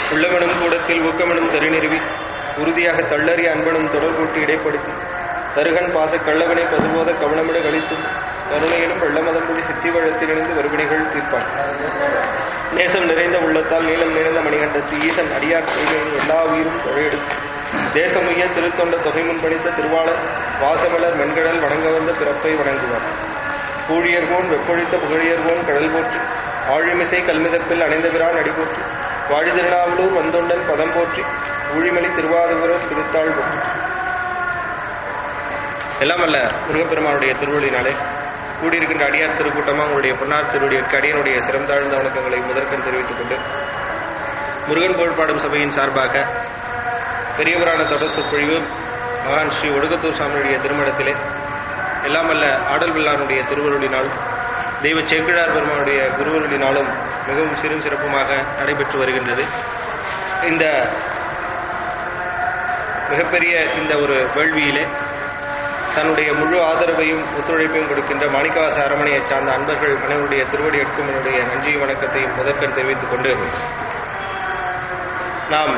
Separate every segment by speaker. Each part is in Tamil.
Speaker 1: உள்ளமெனும் கூடத்தில் ஊக்கமெனும் தருநிறுவி உறுதியாக தள்ளறி அன்பனும் தொடர்பூட்டி இடைப்படுத்தி தருகன் பாச கள்ளவனை பதுபோத கவனமிட கழித்தும் கருணையிலும் வெள்ளமதம்புடி சித்தி வழத்திலிருந்து வருவினைகள் தீர்ப்பான் நேசம் நிறைந்த உள்ளத்தால் நீளம் நிறைந்த மணிகண்டத்து ஈசன் அடியார் செய்கிறது எல்லா உயிரும் தொழையெடுத்து தேசமுய்ய திருத்தொண்ட தொகை முன் பணித்த திருவாளர் வாசமலர் மென்கடல் வணங்க வந்த பிறப்பை வணங்குவார் பூழியர்கோன் வெப்பொழித்த புகழியர்கோன் கடல் போற்றி ஆழிமிசை கல்மிதப்பில் அணைந்தபிரான் அடி போற்றி வாழி திருநாவலூர் வந்தொண்டன் பதம் போற்றி ஊழிமலி திருவாரூரர் திருத்தாள் போற்றி எல்லாம் அல்ல முருகப்பெருமானுடைய திருவள்ளினாலே கூடியிருக்கின்ற அடியார் திருக்கூட்டமாக உங்களுடைய பொன்னார் திருவடியற்கு அடியனுடைய சிறந்தாழ்ந்த வணக்கங்களை முதற்கண் தெரிவித்துக் கொண்டு முருகன் புகழ்பாடும் சபையின் சார்பாக பெரியவரான தொடர் சொற்பொழிவு மகான் ஸ்ரீ ஒடுகத்தூர் சாமியுடைய திருமணத்திலே எல்லாம் அல்ல ஆடல் வில்லானுடைய திருவருளினால் தெய்வ சேக்கிழார் பெருமானுடைய குருவருளினாலும் மிகவும் சிறும் சிறப்புமாக நடைபெற்று வருகின்றது இந்த மிகப்பெரிய இந்த ஒரு வேள்வியிலே தன்னுடைய முழு ஆதரவையும் ஒத்துழைப்பையும் கொடுக்கின்ற மாணிக்கவாச அரமனையைச் சார்ந்த அன்பர்கள் அனைவருடைய திருவடி எடுக்கும் என்னுடைய நன்றி வணக்கத்தையும் முதற்கண் தெரிவித்துக் கொண்டு நாம்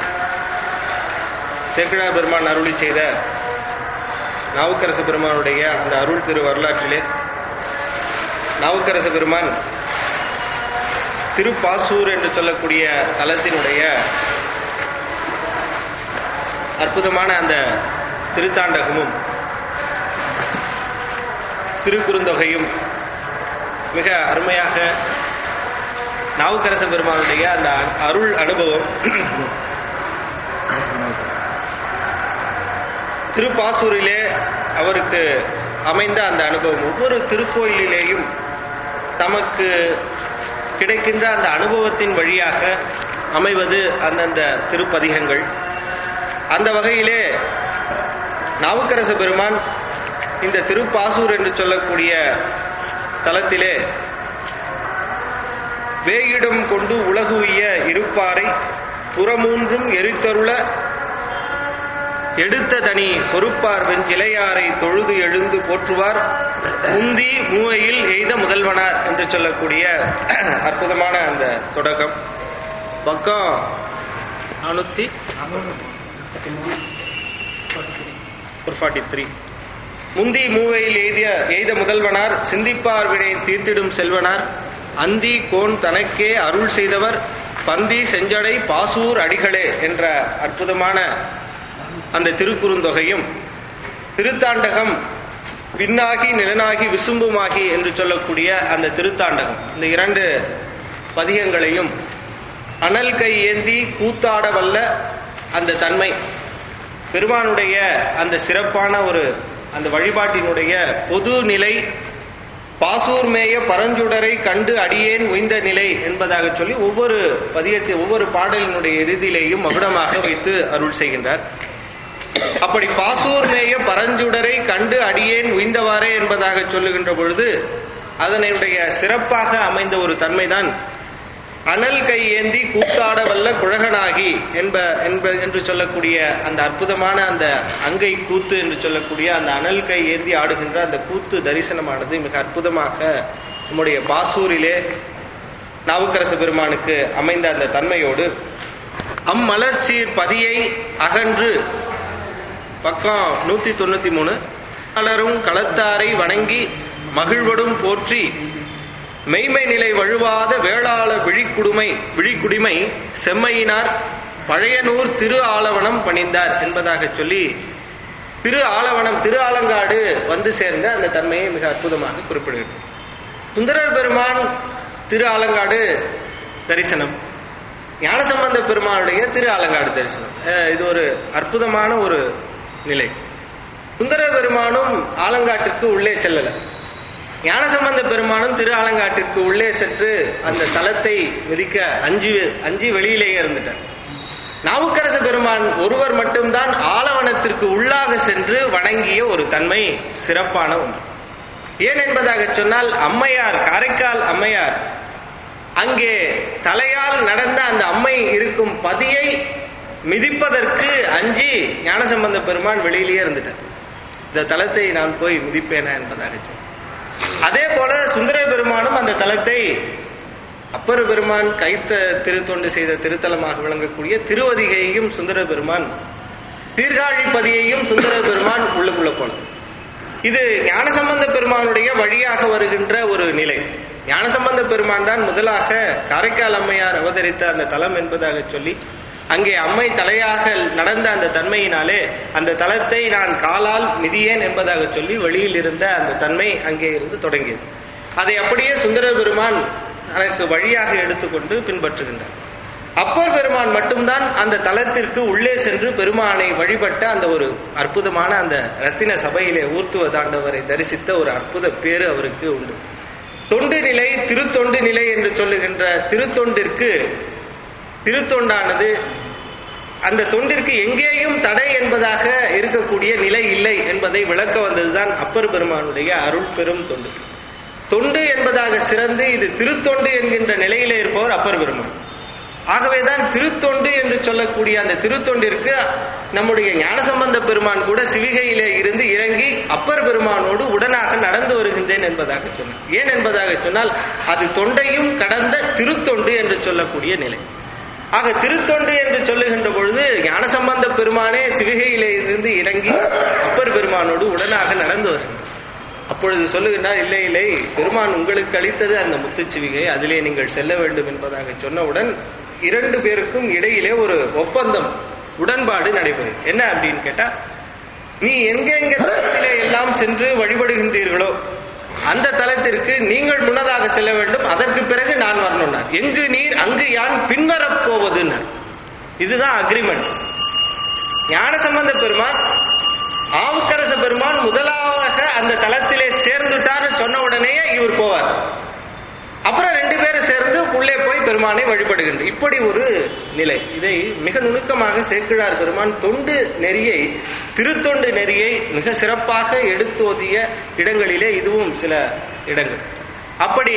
Speaker 1: சேக்கிழார் பெருமான் அருளி செய்த நாவுக்கரசு பெருமானுடைய அந்த அருள் திரு வரலாற்றிலே நாவுக்கரசு பெருமான் திருப்பாசூர் என்று சொல்லக்கூடிய தலத்தினுடைய அற்புதமான அந்த திருத்தாண்டகமும் திருக்குறுந்தொகையும் மிக அருமையாக நாவுக்கரச பெருமானுடைய அந்த அருள் அனுபவம் திருப்பாசூரிலே அவருக்கு அமைந்த அந்த அனுபவம் ஒவ்வொரு திருக்கோயிலிலேயும் தமக்கு கிடைக்கின்ற அந்த அனுபவத்தின் வழியாக அமைவது அந்தந்த திருப்பதிகங்கள் அந்த வகையிலே நாவுக்கரசு பெருமான் இந்த திருப்பாசூர் என்று சொல்லக்கூடிய தலத்திலே வேயிடம் கொண்டு உலகுய இருப்பாரை புறமூன்றும் எரித்தருள எடுத்த தனி பொறுப்பார் வெஞ்சிலையாரை தொழுது எழுந்து போற்றுவார் முந்தி மூவையில் எய்த முதல்வனார் என்று சொல்லக்கூடிய அற்புதமான அந்த தொடக்கம் பக்கம் நானூத்தி ஃபார்ட்டி த்ரீ முந்தி மூவையில் எய்திய எய்த முதல்வனார் சிந்திப்பார் வினை தீர்த்திடும் செல்வனார் அந்தி கோன் தனக்கே அருள் செய்தவர் பந்தி செஞ்சடை பாசூர் அடிகளே என்ற அற்புதமான அந்த திருக்குறுந்தொகையும் திருத்தாண்டகம் விண்ணாகி நிலனாகி விசும்புமாகி என்று சொல்லக்கூடிய அந்த திருத்தாண்டகம் இந்த இரண்டு பதிகங்களையும் அனல் கை ஏந்தி கூத்தாட வல்ல அந்த தன்மை பெருமானுடைய அந்த சிறப்பான ஒரு அந்த வழிபாட்டினுடைய பொது நிலை பாசூர் மேய பரஞ்சுடரை கண்டு அடியேன் உய்ந்த நிலை என்பதாக சொல்லி ஒவ்வொரு பதியத்தை ஒவ்வொரு பாடலினுடைய இறுதியிலேயும் மகுடமாக வைத்து அருள் செய்கின்றார் அப்படி பாசூர் மேய பரஞ்சுடரை கண்டு அடியேன் உய்ந்தவாறே என்பதாக சொல்லுகின்ற பொழுது அதனுடைய சிறப்பாக அமைந்த ஒரு தன்மைதான் அனல் கை ஏந்தி கூத்தாட வல்ல குழகனாகி என்ப என்ப என்று சொல்லக்கூடிய அந்த அற்புதமான அந்த அங்கை கூத்து என்று சொல்லக்கூடிய அந்த அனல் கை ஏந்தி ஆடுகின்ற அந்த கூத்து தரிசனமானது மிக அற்புதமாக நம்முடைய பாசூரிலே நாவுக்கரசு பெருமானுக்கு அமைந்த அந்த தன்மையோடு அம்மலர்ச்சீர் பதியை அகன்று பக்கம் நூத்தி தொண்ணூத்தி மூணு மலரும் களத்தாரை வணங்கி மகிழ்வடும் போற்றி மெய்மை நிலை வழுவாத வேளாள விழிக்குடுமை விழிக்குடிமை செம்மையினார் பழையனூர் திரு ஆலவனம் பணிந்தார் என்பதாக சொல்லி திரு ஆலவனம் திரு ஆலங்காடு வந்து சேர்ந்த அந்த தன்மையை மிக அற்புதமாக குறிப்பிடுகிறது சுந்தரர் பெருமான் திரு ஆலங்காடு தரிசனம் ஞானசம்பந்த பெருமானுடைய திரு ஆலங்காடு தரிசனம் அஹ் இது ஒரு அற்புதமான ஒரு நிலை சுந்தர பெருமானும் ஆலங்காட்டிற்கு உள்ளே செல்லல ஞானசம்பந்த பெருமானும் திரு ஆலங்காட்டிற்கு உள்ளே சென்று அந்த தலத்தை மிதிக்க அஞ்சு அஞ்சு வெளியிலேயே இருந்துட்டார் நாவுக்கரச பெருமான் ஒருவர் மட்டும்தான் ஆலவனத்திற்கு உள்ளாக சென்று வணங்கிய ஒரு தன்மை சிறப்பான ஒன்று ஏன் என்பதாக சொன்னால் அம்மையார் காரைக்கால் அம்மையார் அங்கே தலையால் நடந்த அந்த அம்மை இருக்கும் பதியை மிதிப்பதற்கு அஞ்சி ஞானசம்பந்த பெருமான் வெளியிலேயே இருந்துட்டார் இந்த தலத்தை நான் போய் மிதிப்பேனா என்பதாக சொன்னார். அதே போல சுந்தர பெருமானும் அந்த தலத்தை அப்பர் பெருமான் கைத்த திருத்தொண்டு செய்த திருத்தலமாக விளங்கக்கூடிய திருவதிகையையும் சுந்தர பெருமான் தீர்காழிப்பதியையும் சுந்தர பெருமான் உள்ளுக்குள்ள போனார் இது ஞானசம்பந்த பெருமானுடைய வழியாக வருகின்ற ஒரு நிலை ஞானசம்பந்த பெருமான் தான் முதலாக காரைக்கால் அம்மையார் அவதரித்த அந்த தலம் என்பதாக சொல்லி அங்கே அம்மை தலையாக நடந்த அந்த தன்மையினாலே அந்த தலத்தை நான் காலால் மிதியேன் என்பதாக சொல்லி வெளியில் இருந்த அந்த தன்மை அங்கே இருந்து தொடங்கியது அதை அப்படியே சுந்தர பெருமான் எனக்கு வழியாக எடுத்துக்கொண்டு பின்பற்றுகின்றார் அப்பர் பெருமான் மட்டும்தான் அந்த தலத்திற்கு உள்ளே சென்று பெருமானை வழிபட்ட அந்த ஒரு அற்புதமான அந்த ரத்தின சபையிலே ஊர்த்துவ தாண்டவரை தரிசித்த ஒரு அற்புத பேரு அவருக்கு உண்டு தொண்டு நிலை திருத்தொண்டு நிலை என்று சொல்லுகின்ற திருத்தொண்டிற்கு திருத்தொண்டானது அந்த தொண்டிற்கு எங்கேயும் தடை என்பதாக இருக்கக்கூடிய நிலை இல்லை என்பதை விளக்க வந்ததுதான் அப்பர் பெருமானுடைய அருள் பெரும் தொண்டு தொண்டு என்பதாக சிறந்து இது திருத்தொண்டு என்கின்ற நிலையிலே இருப்பவர் அப்பர் பெருமான் ஆகவேதான் திருத்தொண்டு என்று சொல்லக்கூடிய அந்த திருத்தொண்டிற்கு நம்முடைய ஞானசம்பந்த பெருமான் கூட சிவிகையிலே இருந்து இறங்கி அப்பர் பெருமானோடு உடனாக நடந்து வருகின்றேன் என்பதாக சொன்னார் ஏன் என்பதாக சொன்னால் அது தொண்டையும் கடந்த திருத்தொண்டு என்று சொல்லக்கூடிய நிலை ஆக திருத்தொண்டு என்று சொல்லுகின்ற பொழுது ஞானசம்பந்த பெருமானே சிவிகையிலே இருந்து இறங்கி அப்பர் பெருமானோடு உடனாக நடந்து வருகின்றார் அப்பொழுது சொல்லுகின்றார் இல்லை இல்லை பெருமான் உங்களுக்கு அளித்தது அந்த முத்துச்சிவிகை அதிலே நீங்கள் செல்ல வேண்டும் என்பதாக சொன்னவுடன் இரண்டு பேருக்கும் இடையிலே ஒரு ஒப்பந்தம் உடன்பாடு நடைபெறும் என்ன அப்படின்னு கேட்டா நீ எங்கெங்க தலத்திலே எல்லாம் சென்று வழிபடுகின்றீர்களோ அந்த தலத்திற்கு நீங்கள் முன்னதாக செல்ல வேண்டும் அதற்கு பிறகு நான் வரணும்னார் எங்கு நீர் அங்கு யான் பின்வரப் போவதுன்னார் இதுதான் அக்ரிமெண்ட் ஞானசம்பந்த பெருமான் ஆவுக்கரச பெருமான் முதலாக அந்த தலத்திலே சேர்ந்துட்டார்னு சொன்ன உடனேயே இவர் போவார் அப்புறம் ரெண்டு பேரும் சேர்ந்து உள்ளே போய் பெருமானை வழிபடுகின்ற இப்படி ஒரு நிலை இதை மிக நுணுக்கமாக சேக்கிழார் பெருமான் தொண்டு நெறியை திருத்தொண்டு நெறியை மிக சிறப்பாக எடுத்தோதிய இடங்களிலே இதுவும் சில இடங்கள் அப்படி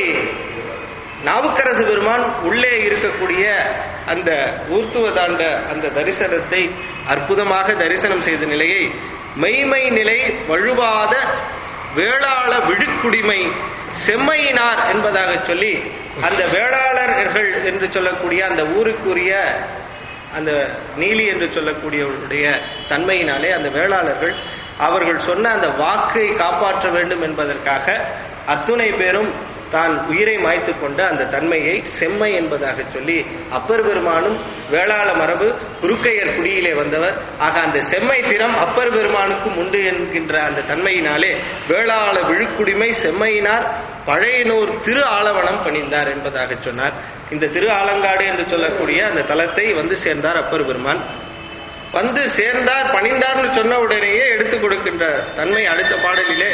Speaker 1: நாவுக்கரசு பெருமான் உள்ளே இருக்கக்கூடிய அந்த ஊர்த்துவ தாண்ட அந்த தரிசனத்தை அற்புதமாக தரிசனம் செய்த நிலையை மெய்மை நிலை வழுவாத வேளாள விழுக்குடிமை செம்மையினார் என்பதாக சொல்லி அந்த வேளாளர்கள் என்று சொல்லக்கூடிய அந்த ஊருக்குரிய அந்த நீலி என்று சொல்லக்கூடியவருடைய தன்மையினாலே அந்த வேளாளர்கள் அவர்கள் சொன்ன அந்த வாக்கை காப்பாற்ற வேண்டும் என்பதற்காக அத்துணை பேரும் தான் உயிரை மாய்த்து கொண்ட அந்த தன்மையை செம்மை என்பதாக சொல்லி அப்பர் பெருமானும் வேளாள மரபு குறுக்கையர் குடியிலே வந்தவர் ஆக அந்த செம்மை திறம் அப்பர் பெருமானுக்கும் உண்டு என்கின்ற அந்த தன்மையினாலே வேளாள விழுக்குடிமை செம்மையினார் பழையனூர் திரு ஆலவனம் பணிந்தார் என்பதாக சொன்னார் இந்த திரு ஆலங்காடு என்று சொல்லக்கூடிய அந்த தலத்தை வந்து சேர்ந்தார் அப்பர் பெருமான் வந்து சேர்ந்தார் பணிந்தார்னு சொன்ன உடனேயே எடுத்துக் கொடுக்கின்ற தன்மை அடுத்த பாடலிலே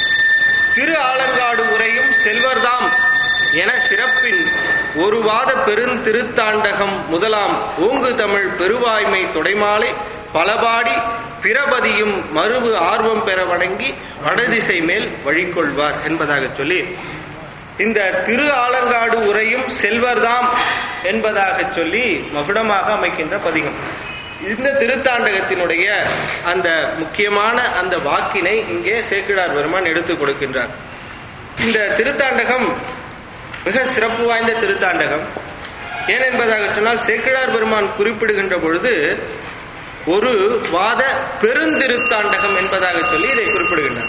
Speaker 1: திரு ஆலங்காடு உரையும் செல்வர்தாம் என சிறப்பின் ஒரு வாத பெருந்திருத்தாண்டகம் முதலாம் ஓங்கு தமிழ் பெருவாய்மை தொடைமாலை பலபாடி பிரபதியும் மறுவு ஆர்வம் பெற வணங்கி வடதிசை மேல் வழிகொள்வார் என்பதாக சொல்லி இந்த திரு ஆலங்காடு உரையும் செல்வர்தாம் என்பதாக சொல்லி மகுடமாக அமைக்கின்ற பதிகம் இந்த திருத்தாண்டகத்தினுடைய அந்த முக்கியமான அந்த வாக்கினை இங்கே சேக்கிழார் பெருமான் எடுத்துக் கொடுக்கின்றார் இந்த திருத்தாண்டகம் மிக சிறப்பு வாய்ந்த திருத்தாண்டகம் ஏன் என்பதாக சொன்னால் சேக்கிழார் பெருமான் குறிப்பிடுகின்ற பொழுது ஒரு வாத பெருந்திருத்தாண்டகம் என்பதாக சொல்லி இதை குறிப்பிடுகின்றார்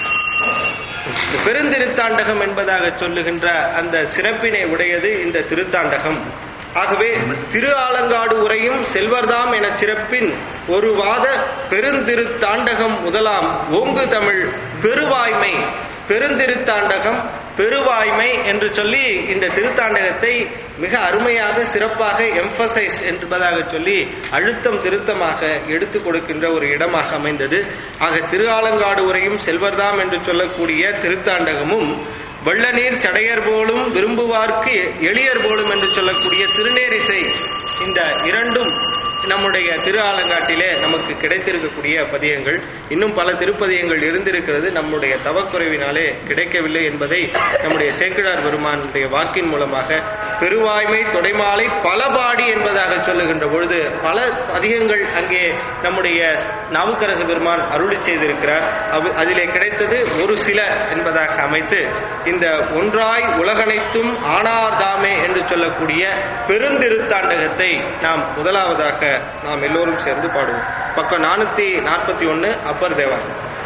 Speaker 1: இந்த பெருந்திருத்தாண்டகம் என்பதாக சொல்லுகின்ற அந்த சிறப்பினை உடையது இந்த திருத்தாண்டகம் ஆகவே திரு ஆலங்காடு உரையும் செல்வர்தாம் என சிறப்பின் ஒரு வாத பெருந்திருத்தாண்டகம் முதலாம் ஓங்கு தமிழ் பெருவாய்மை பெருந்திருத்தாண்டகம் பெருவாய்மை என்று சொல்லி இந்த திருத்தாண்டகத்தை மிக அருமையாக சிறப்பாக எம்பசைஸ் என்பதாக சொல்லி அழுத்தம் திருத்தமாக எடுத்துக் கொடுக்கின்ற ஒரு இடமாக அமைந்தது ஆக திரு ஆலங்காடு உரையும் செல்வர்தாம் என்று சொல்லக்கூடிய திருத்தாண்டகமும் வெள்ளநீர் சடையர் போலும் விரும்புவார்க்கு எளியர் போலும் என்று சொல்லக்கூடிய திருநேரிசை இந்த இரண்டும் நம்முடைய திரு ஆலங்காட்டிலே நமக்கு கிடைத்திருக்கக்கூடிய பதியங்கள் இன்னும் பல திருப்பதியங்கள் இருந்திருக்கிறது நம்முடைய தவக்குறைவினாலே கிடைக்கவில்லை என்பதை நம்முடைய சேக்கிழார் பெருமானுடைய வாக்கின் மூலமாக பெருவாய்மை தொடைமாலை பல பாடி என்பதாக சொல்லுகின்ற பொழுது பல பதிகங்கள் அங்கே நம்முடைய நாவுக்கரசு பெருமான் அருளி செய்திருக்கிறார் அவு- அதிலே கிடைத்தது ஒரு சில என்பதாக அமைத்து இந்த ஒன்றாய் உலகனைத்தும் ஆனார்தாமே என்று சொல்லக்கூடிய பெருந்திருத்தாண்டகத்தை நாம் முதலாவதாக நாம் எல்லோரும் சேர்ந்து பாடுவோம் பக்கம் நானூத்தி நாற்பத்தி ஒன்னு அப்பர் தேவா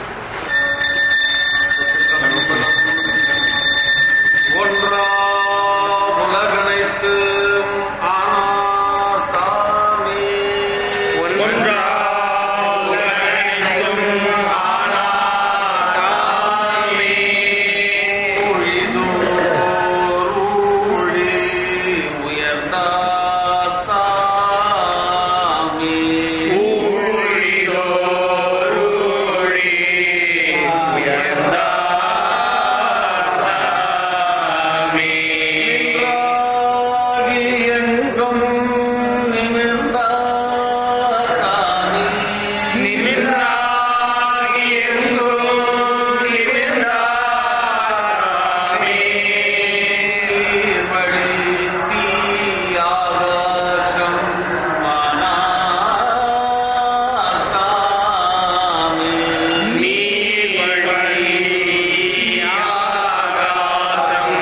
Speaker 2: ஒன்றா உலகனைத்து ஆனாதாமே
Speaker 1: ஒன்றா உலகனைத்தும் ஆனாதாமே.
Speaker 2: ஊழிதோரூழி உயர்ந்தாதாமே
Speaker 1: ஊழிதோரூழி உயர்ந்தாதாமே.
Speaker 2: நின்றாகி எங்கும் நிமிர்ந்தாதாமே
Speaker 1: நிமிர்ந்தாகி எங்கும் நிமிர்ந்தாதாமே.
Speaker 2: வழி தீயாகாசம் மனாதாமே
Speaker 1: நீர்வழி ஆகாசம்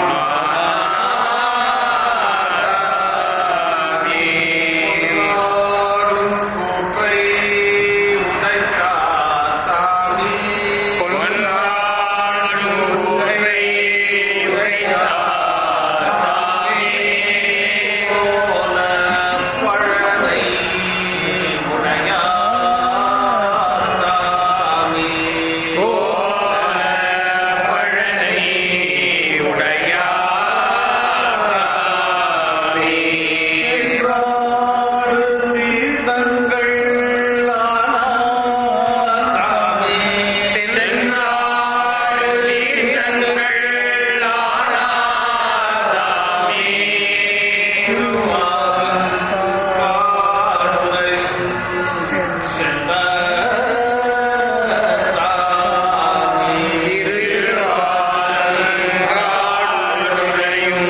Speaker 1: மாறாமே.
Speaker 2: கூற்றை உதைத்தாதாமே
Speaker 1: பொன்னாடும் உரை உரைத்தாதாமே.
Speaker 2: போல பழனை உடையாதாமே
Speaker 1: போல பழனை உடையாதாமே.
Speaker 2: சென்றாடு தீர்த்தங்கள் ஆனாதாமே
Speaker 1: சென்றாடு தீர்த்தங்கள் ஆனாதாமே. திருவாரூரையும்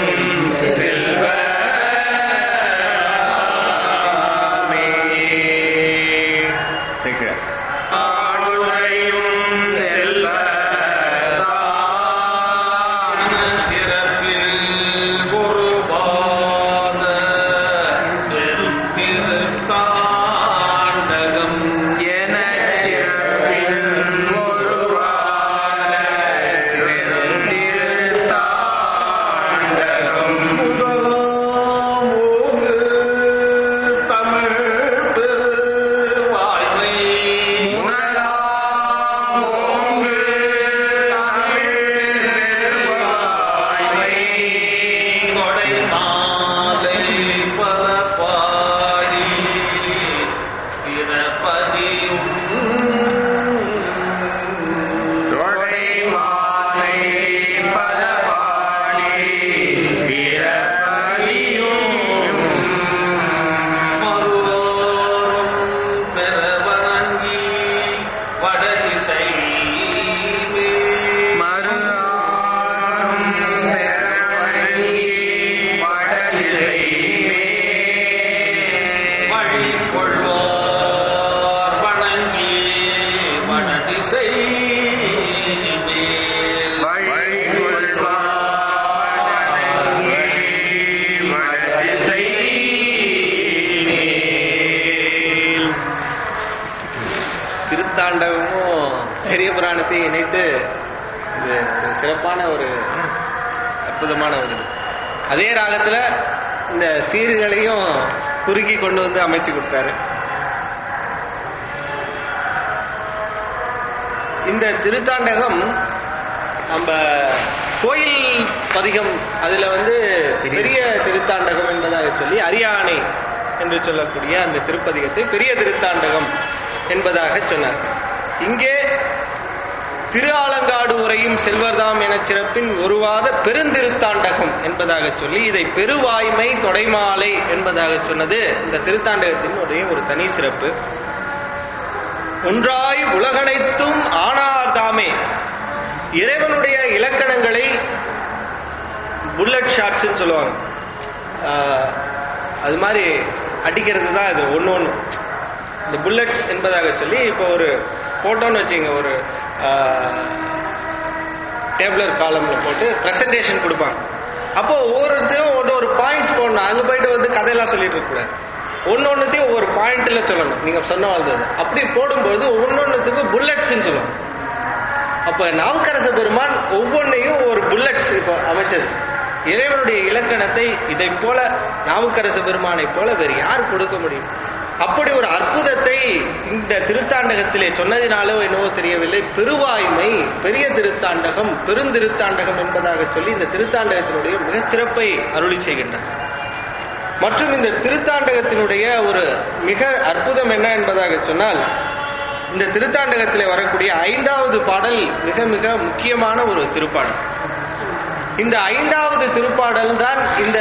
Speaker 1: செல்வமே. ஆளுரையும் செல்வதாம். எனச் சிறப்பின் ஒருவான பெருந்திருத்தாண்டகம். முதலாம் ஓங்கு தமிழ் பெருவாய்மை. தொடை மாலை பலபாடி பிறப்பதியும் மறுநாளும் பெறவழங்கி வடதிசை
Speaker 2: வழி கொள்வார் வணங்கி வடதிசை
Speaker 1: வழி வடதிசை திருத்தாண்டகமும் பெரிய புராணத்தையும் இணைத்து இது ஒரு சிறப்பான ஒரு அற்புதமான ஒரு இது அதே ராகத்துல இந்த சீர்களையும் குறுக்கி கொண்டு வந்து அமைச்சு கொடுத்தாரு இந்த திருத்தாண்டகம் நம்ம கோயில் பதிகம் அதுல வந்து பெரிய திருத்தாண்டகம் என்பதாக சொல்லி அரியானை என்று சொல்லக்கூடிய அந்த திருப்பதிகத்தை பெரிய திருத்தாண்டகம் என்பதாக சொன்னார் இங்கே திரு ஆலங்காடு உரையும் செல்வர்தாம் என சிறப்பின் ஒருவாத பெருந்திருத்தாண்டகம் என்பதாக சொல்லி இதை பெருவாய்மை தொடைமாலை என்பதாக சொன்னது இந்த திருத்தாண்டகத்தினுடைய ஒரு தனி சிறப்பு ஒன்றாய் உலகனைத்தும் ஆனார் தாமே இறைவனுடைய இலக்கணங்களை புல்லட் ஷாட்ஸ்ன்னு சொல்லுவாங்க ஆஹ், அது மாதிரி அடிக்கிறது தான் இது ஒன்று ஒன்று இந்த புல்லட்ஸ் என்பதாக சொல்லி இப்போ ஒரு போட்டோன்னு வச்சுங்க ஒரு டேபிளர் காலம்ல போட்டு ப்ரெசன்டேஷன் கொடுப்பாங்க அப்போ ஒவ்வொருத்தையும் ஒன்று ஒரு பாயிண்ட்ஸ் போடணும் அங்கே போயிட்டு வந்து கதையெல்லாம் சொல்லிட்டு இருக்கக்கூடாது ஒன்று ஒன்றுத்தையும் ஒவ்வொரு பாயிண்ட்ல சொல்லணும் நீங்கள் சொன்ன வாழ்ந்தது அப்படி போடும்போது ஒவ்வொன்றுத்துக்கும் புல்லட்ஸ்ன்னு சொல்லுவாங்க அப்ப நாவுக்கரச பெருமான் ஒவ்வொன்றையும் ஒரு புல்லட்ஸ் இப்போ அமைச்சது இறைவனுடைய இலக்கணத்தை இதை போல நாவுக்கரச பெருமானை போல வேறு யார் கொடுக்க முடியும் அப்படி ஒரு அற்புதத்தை இந்த திருத்தாண்டகத்திலே சொன்னதினாலோ என்னவோ தெரியவில்லை பெருவாய்மை பெரிய திருத்தாண்டகம் பெருந்திருத்தாண்டகம் என்பதாக சொல்லி இந்த திருத்தாண்டகத்தினுடைய மிகச்சிறப்பை அருளி செய்கின்றார் மற்றும் இந்த திருத்தாண்டகத்தினுடைய ஒரு மிக அற்புதம் என்ன என்பதாக சொன்னால் இந்த திருத்தாண்டகத்திலே வரக்கூடிய ஐந்தாவது பாடல் மிக மிக முக்கியமான ஒரு திருப்பாடல் இந்த ஐந்தாவது திருப்பாடல் தான் இந்த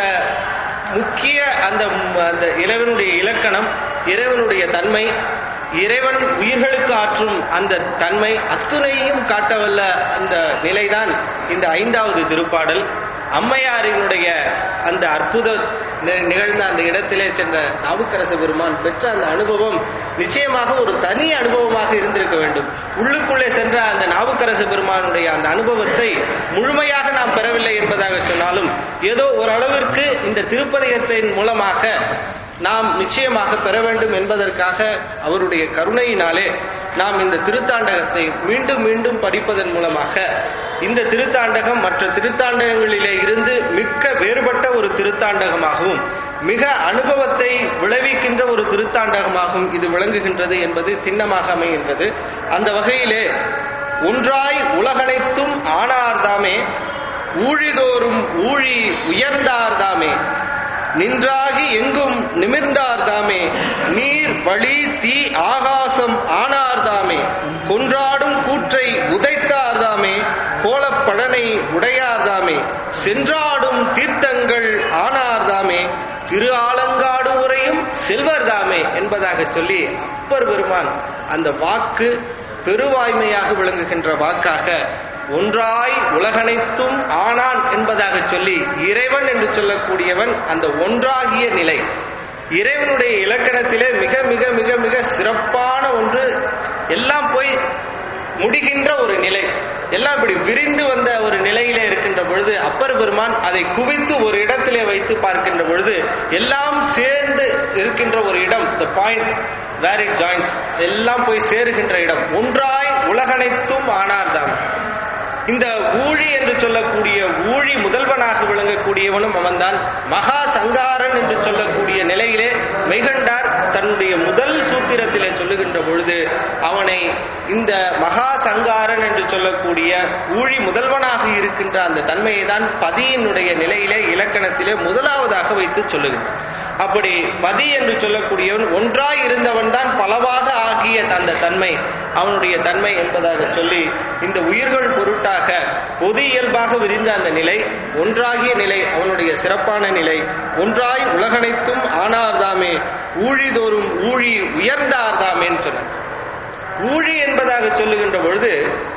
Speaker 1: முக்கிய அந்த அந்த இறைவனுடைய இலக்கணம் இறைவனுடைய தன்மை இறைவன் உயிர்களுக்கு ஆற்றும் அந்த தன்மை அத்துணையும் காட்டவல்ல அந்த நிலைதான் இந்த ஐந்தாவது திருப்பாடல் அம்மையாரினுடைய அந்த அற்புத நி- நிகழ்ந்த அந்த இடத்திலே சென்ற நாவுக்கரச பெருமான் பெற்ற அந்த அனுபவம் நிச்சயமாக ஒரு தனி அனுபவமாக இருந்திருக்க வேண்டும் உள்ளுக்குள்ளே சென்ற அந்த நாவுக்கரச பெருமானுடைய அந்த அனுபவத்தை முழுமையாக நாம் பெறவில்லை என்பதாக சொன்னாலும் ஏதோ ஓரளவிற்கு இந்த திருப்பதிகத்தின் மூலமாக நாம் நிச்சயமாக பெற வேண்டும் என்பதற்காக அவருடைய கருணையினாலே நாம் இந்த திருத்தாண்டகத்தை மீண்டும் மீண்டும் படிப்பதன் மூலமாக இந்த திருத்தாண்டகம் மற்ற திருத்தாண்டகங்களிலே இருந்து மிக்க வேறுபட்ட ஒரு திருத்தாண்டகமாகவும் மிக அனுபவத்தை விளைவிக்கின்ற ஒரு திருத்தாண்டகமாகவும் இது விளங்குகின்றது என்பது திண்ணமாக அமைகின்றது அந்த வகையிலே ஒன்றாய் உலகனைத்தும் ஆனார்தாமே ஊழிதோறும் ஊழி உயர்ந்தார்தாமே நின்றாகி எங்கும் நிமிர்ந்தார்தாமே நீர் வழி தீ ஆகாசம் ஆனார்தாமே கொன்றாடும் கூற்றை உதைத்தார்தாமே கோலப்பழனை உடையார்தாமே சென்றாடும் தீர்த்தங்கள் ஆனார்தாமே திரு ஆலங்காடு உரையும் செல்வர்தாமே என்பதாக சொல்லி அப்பர் பெருமான் அந்த வாக்கு பெருவாய்மையாக விளங்குகின்ற வாக்காக ஒன்றாய் உலகனைத்தும் ஆனான் என்பதாக சொல்லி இறைவன் என்று சொல்லக்கூடியவன் அந்த ஒன்றாகிய நிலை இறைவனுடைய இலக்கணத்திலே மிக மிக மிக மிக சிறப்பான ஒன்று எல்லாம் போய் முடிகின்ற ஒரு நிலை எல்லாம் இப்படி விரிந்து வந்த ஒரு நிலையிலே இருக்கின்ற பொழுது அப்பர் பெருமான் அதை குவித்து ஒரு இடத்திலே வைத்து பார்க்கின்ற பொழுது எல்லாம் சேர்ந்து இருக்கின்ற ஒரு இடம் the point where it joins எல்லாம் போய் சேருகின்ற இடம் ஒன்றாய் உலகனைத்தும் ஆனார்தான் இந்த ஊழி என்று சொல்லக்கூடிய ஊழி முதல்வனாக விளங்கக்கூடியவனும் அவன்தான் மகா சங்காரன் என்று சொல்லக்கூடிய நிலையிலே மெய்கண்டார் தன்னுடைய முதல் சூத்திரத்திலே சொல்லுகின்ற பொழுது அவனை இந்த மகா சங்காரன் என்று சொல்லக்கூடிய ஊழி முதல்வனாக இருக்கின்ற அந்த தன்மையை தான் பதியினுடைய நிலையிலே இலக்கணத்திலே முதலாவதாக வைத்து சொல்லுகின்றான் அப்படி பதி என்று சொல்லக்கூடியவன் ஒன்றாய் இருந்தவன் தான் பலவாக ஆகிய அந்த தன்மை அவனுடைய தன்மை என்பதாக சொல்லி இந்த உயிர்கள் பொருட்டாக பொது இயல்பாக விரிந்த அந்த நிலை ஒன்றாகிய நிலை அவனுடைய சிறப்பான நிலை ஒன்றாய் உலகனைத்தும் ஆனார்தாமே ஊழிதோறும் ஊழி உயர்ந்தார்தாமேன்னு சொன்னார் ஊழி என்பதாக சொல்லுகின்ற பொழுது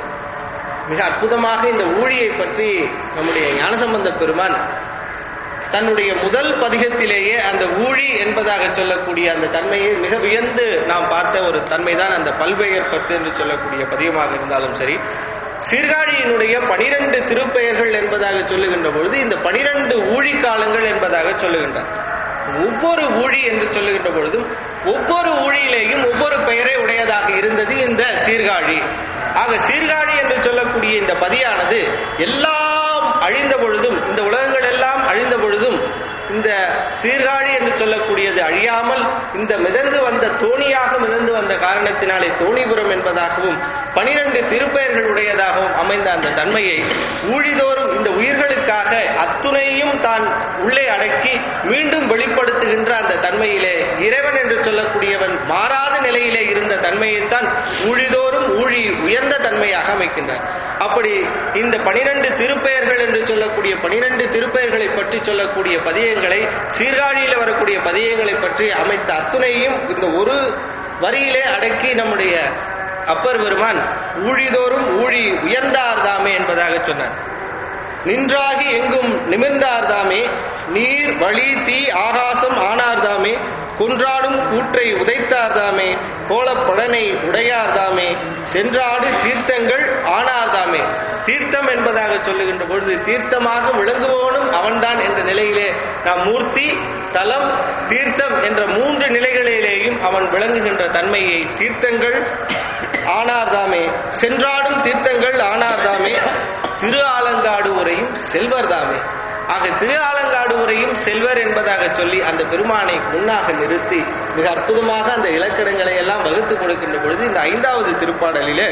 Speaker 1: மிக அற்புதமாக இந்த ஊழியை பற்றி நம்முடைய ஞானசம்பந்த பெருமான் தன்னுடைய முதல் பதிகத்திலேயே அந்த ஊழி என்பதாக சொல்லக்கூடிய அந்த தன்மையை மிக வியந்து நாம் பார்த்த ஒரு தன்மைதான் அந்த பல்பெயர் பத்து என்று சொல்லக்கூடிய பதிகமாக இருந்தாலும் சரி சீர்காழியினுடைய பனிரெண்டு திருப்பெயர்கள் என்பதாக சொல்லுகின்ற பொழுது இந்த பனிரெண்டு ஊழி காலங்கள் என்பதாக சொல்லுகின்றார் ஒவ்வொரு ஊழி என்று சொல்லுகின்ற பொழுதும் ஒவ்வொரு ஊழியிலேயும் ஒவ்வொரு பெயரை உடையதாக இருந்தது இந்த சீர்காழி ஆக சீர்காழி என்று சொல்லக்கூடிய இந்த பதியானது எல்லாம் அழிந்த பொழுதும் இந்த உலகங்கள் எல்லாம் அழிந்த பொழுதும் இந்த சீர்காழி என்று சொல்லக்கூடியது அழியாமல் இந்த மிதந்து வந்த தோணியாக மிதந்து வந்த காரணத்தினாலே தோணிபுரம் என்பதாகவும் பனிரெண்டு திருப்பெயர்கள் உடையதாகவும் அமைந்த அந்த தன்மையை ஊழிதோறும் இந்த உயிர்களுக்காக அத்துணையும் தான் உள்ளே அடக்கி மீண்டும் வெளிப்படுத்துகின்ற அந்த தன்மையிலே இறைவன் என்று சொல்லக்கூடியவன் மாறாத நிலையிலே இருந்த தன்மையைத்தான் ஊழிதோறும் ஊழி உயர்ந்த தன்மையாக அமைக்கின்றார் அப்படி இந்த பனிரெண்டு திருப்பெயர்கள் என்று சொல்லக்கூடிய பனிரெண்டு திருப்பெயர்களை பற்றி சொல்லக்கூடிய பதியங்களை சீர்காழியில் வரக்கூடிய பதியங்களை பற்றி அமைத்த அத்துணையும் இந்த ஒரு வரியிலே அடக்கி நம்முடைய அப்பர் பெருமான் ஊழிதோறும் ஊழி உயர்ந்தார்தாமே என்பதாக சொன்னார் நின்றாகி எங்கும் நிமிர்ந்தார்தாமே நீர் வழி தீ ஆகாசம் ஆனார்தாமே குன்றாடும் கூற்றை உதைத்தார்தாமே கோலப்படனை உடையார்தாமே சென்றாடு தீர்த்தங்கள் ஆனார்தாமே தீர்த்தம் என்பதாக சொல்லுகின்ற பொழுது தீர்த்தமாக விளங்குபவனும் அவன்தான் என்ற நிலையிலே நாம் மூர்த்தி தலம் தீர்த்தம் என்ற மூன்று நிலைகளிலேயும் அவன் விளங்குகின்ற தன்மையை தீர்த்தங்கள் ஆனார்தாமே சென்றாடும் தீர்த்தங்கள் ஆனார்தாமே திரு ஆலங்காடு உரையும் செல்வர்தாமே ஆக திரு ஆலங்காடு உரையும் செல்வர் என்பதாக சொல்லி அந்த பெருமானை முன்னாக நிறுத்தி மிக அற்புதமாக அந்த இலக்கணங்களை எல்லாம் வகுத்து கொடுக்கின்ற பொழுது இந்த ஐந்தாவது திருப்பாடலிலே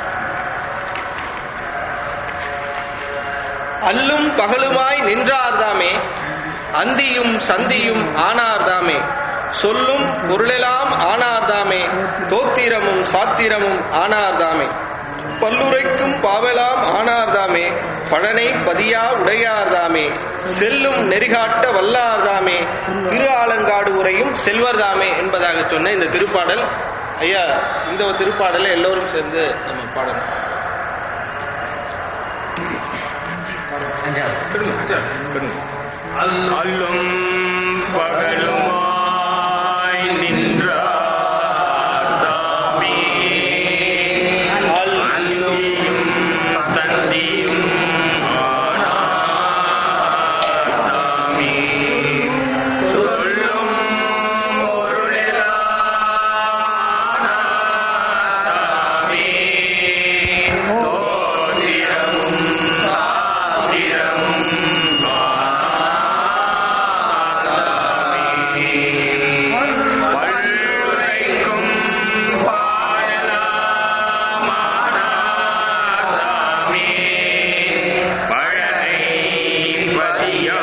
Speaker 1: அல்லும் பகலுமாய் நின்றார்தாமே அந்தியும் சந்தியும் ஆனார்தாமே சொல்லும் பொருளெல்லாம் ஆனார்தாமே தோத்திரமும் சாத்திரமும் ஆனார்தாமே பல்லுரைக்கும் பாவெலாம் ஆனார்தாமே பழனை பதியா உடையார்தாமே செல்லும் நெறிகாட்ட வல்லார்தாமே திரு ஆலங்காடு உரையும் செல்வர்தாமே என்பதாக சொன்ன இந்த திருப்பாடல் ஐயா இந்த ஒரு திருப்பாடலை எல்லோரும் சேர்ந்து நம்ம பாடணும்
Speaker 2: அல்லும் பகலுமாய் நின்றார்தாமே அல்லியும் சந்தியும் ஆனார்தாமே சொல்லும் பொருளெல்லாம் ஆனார்தாமே தோதிரமும் சாத்திரமும் பல்லுரைக்கும் பாயலாமானாதாமே பழனை பதியா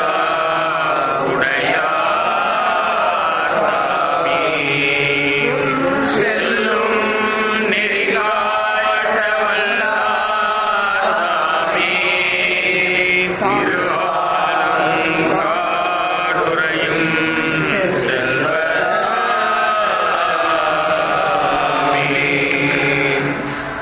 Speaker 2: உடையாதாமே செல்லும் நெறிகாட்ட வல்லாதாமே திருவாலங்காடுரையும் செல்வமே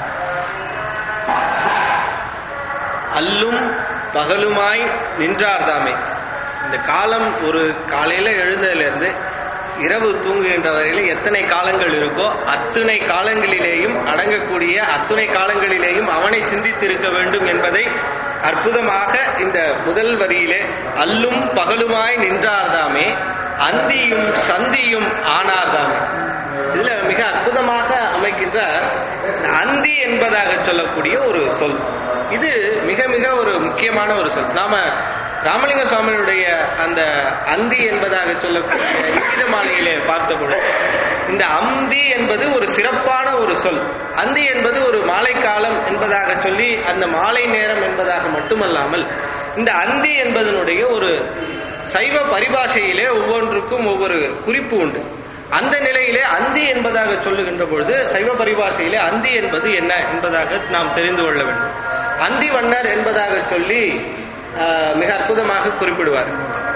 Speaker 1: அல்லும் பகலுமாய் நின்றார்தாமே இந்த காலம் ஒரு காலையில எழுந்ததிலிருந்து இரவு தூங்குகின்ற வரையில எத்தனை காலங்கள் இருக்கோ அத்துணை காலங்களிலேயும் அடங்கக்கூடிய அத்துணை காலங்களிலேயும் அவனை சிந்தித்திருக்க வேண்டும் என்பதை அற்புதமாக இந்த முதல் வரியிலே அல்லும் பகலுமாய் நின்றார்தாமே அந்தியும் சந்தியும் ஆனார்தாமே இதுல மிக அற்புதமாக அமைக்கின்ற இந்த அந்தி என்பதாக சொல்லக்கூடிய ஒரு சொல் இது மிக மிக ஒரு முக்கியமான ஒரு சொல் நாம ராமலிங்க சுவாமியுடைய அந்த அந்தி என்பதாக சொல்லக்கூடிய இங்கித மாலையிலே பார்த்தபொழுது இந்த அந்தி என்பது ஒரு சிறப்பான ஒரு சொல் அந்தி என்பது ஒரு மாலை காலம் என்பதாக சொல்லி அந்த மாலை நேரம் என்பதாக மட்டுமல்லாமல் இந்த அந்தி என்பதனுடைய ஒரு சைவ பரிபாஷையிலே ஒவ்வொன்றுக்கும் ஒவ்வொரு குறிப்பு உண்டு அந்த நிலையிலே அந்தி என்பதாக சொல்லுகின்ற பொழுது சைவ பரிபாஷையிலே அந்தி என்பது என்ன என்பதாக நாம் தெரிந்து கொள்ள வேண்டும் அந்தி வண்ணர் என்பதாக சொல்லி ஆஹ், மிக அற்புதமாக குறிப்பிடுவார்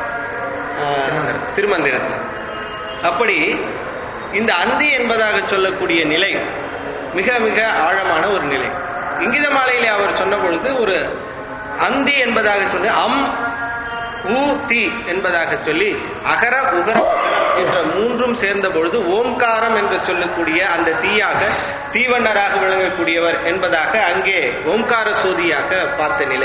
Speaker 1: ஆஹ், திருமந்திரத்தில் அப்படி இந்த அந்தி என்பதாக சொல்லக்கூடிய நிலை மிக மிக ஆழமான ஒரு நிலை இங்கித மாலையிலே அவர் சொன்ன பொழுது ஒரு அந்தி என்பதாக சொல்லி அம் ஊ தி என்பதாக சொல்லி அகர உகர உகரம் என்ற மூன்றும் சேர்ந்த பொழுது ஓம்காரம் என்று சொல்லக்கூடிய அந்த தீயாக தீவண்ணராக விளங்கக்கூடியவர் என்பதாக அங்கே ஓம்கார சோதியாக பார்த்த நிலை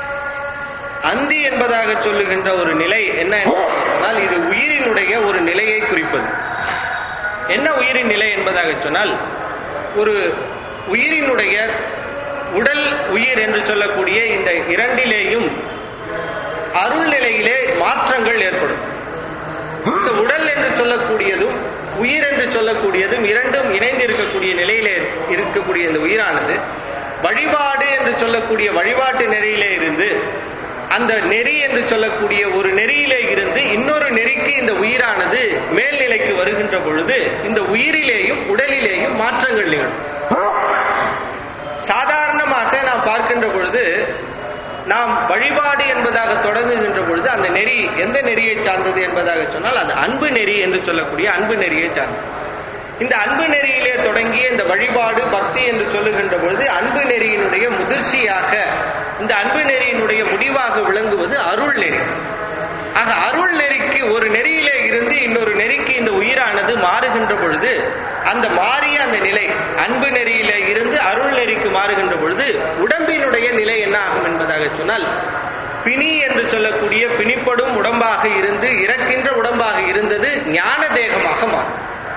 Speaker 1: அந்தி என்பதாக சொல்லுகின்ற ஒரு நிலை என்ன என்று சொன்னால் இது உயிரினுடைய ஒரு நிலையை குறிப்பது என்ன உயிரின் நிலை என்பதாக சொன்னால் ஒரு உயிரினுடைய உடல் உயிர் என்று சொல்லக்கூடிய இந்த இரண்டிலேயும் அருள் நிலையிலே மாற்றங்கள் ஏற்படும் இந்த உடல் என்று சொல்லக்கூடியதும் உயிர் என்று சொல்லக்கூடியதும் இரண்டும் இணைந்து இருக்கக்கூடிய நிலையிலே இருக்கக்கூடிய இந்த உயிரானது வழிபாடு என்று சொல்லக்கூடிய வழிபாட்டு நெறியிலே இருந்து அந்த நெறி என்று சொல்லக்கூடிய ஒரு நெறியிலே இருந்து இன்னொரு நெறிக்கு இந்த உயிரானது மேல்நிலைக்கு வருகின்ற பொழுது இந்த உயிரிலேயும் உடலிலேயும் மாற்றங்கள் நிகழும் சாதாரணமாக நாம் பார்க்கின்ற பொழுது நாம் வழிபாடு என்பதாக தொடங்குகின்ற பொழுது அந்த நெறி எந்த நெறியை சார்ந்தது என்பதாக சொன்னால் அது அன்பு நெறி என்று சொல்லக்கூடிய அன்பு நெறியை சார்ந்தது இந்த அன்பு நெறியிலே தொடங்கிய இந்த வழிபாடு பக்தி என்று சொல்லுகின்ற பொழுது அன்பு நெறியினுடைய முதிர்ச்சியாக இந்த அன்பு நெறியினுடைய முடிவாக விளங்குவது அருள் நெறி ஆக அருள் நெறிக்கு ஒரு நெறியிலே இருந்து இன்னொரு நெறிக்கு இந்த உயிரானது மாறுகின்ற பொழுது அந்த மாறிய அந்த நிலை அன்பு நெறியிலே இருந்து அருள் நெறிக்கு மாறுகின்ற பொழுது உடம்பினுடைய நிலை என்ன ஆகும் என்பதாக சொன்னால் பிணி என்று சொல்லக்கூடிய பிணிப்படும் உடம்பாக இருந்து இறக்கின்ற உடம்பாக இருந்தது ஞான தேகமாக மாறும்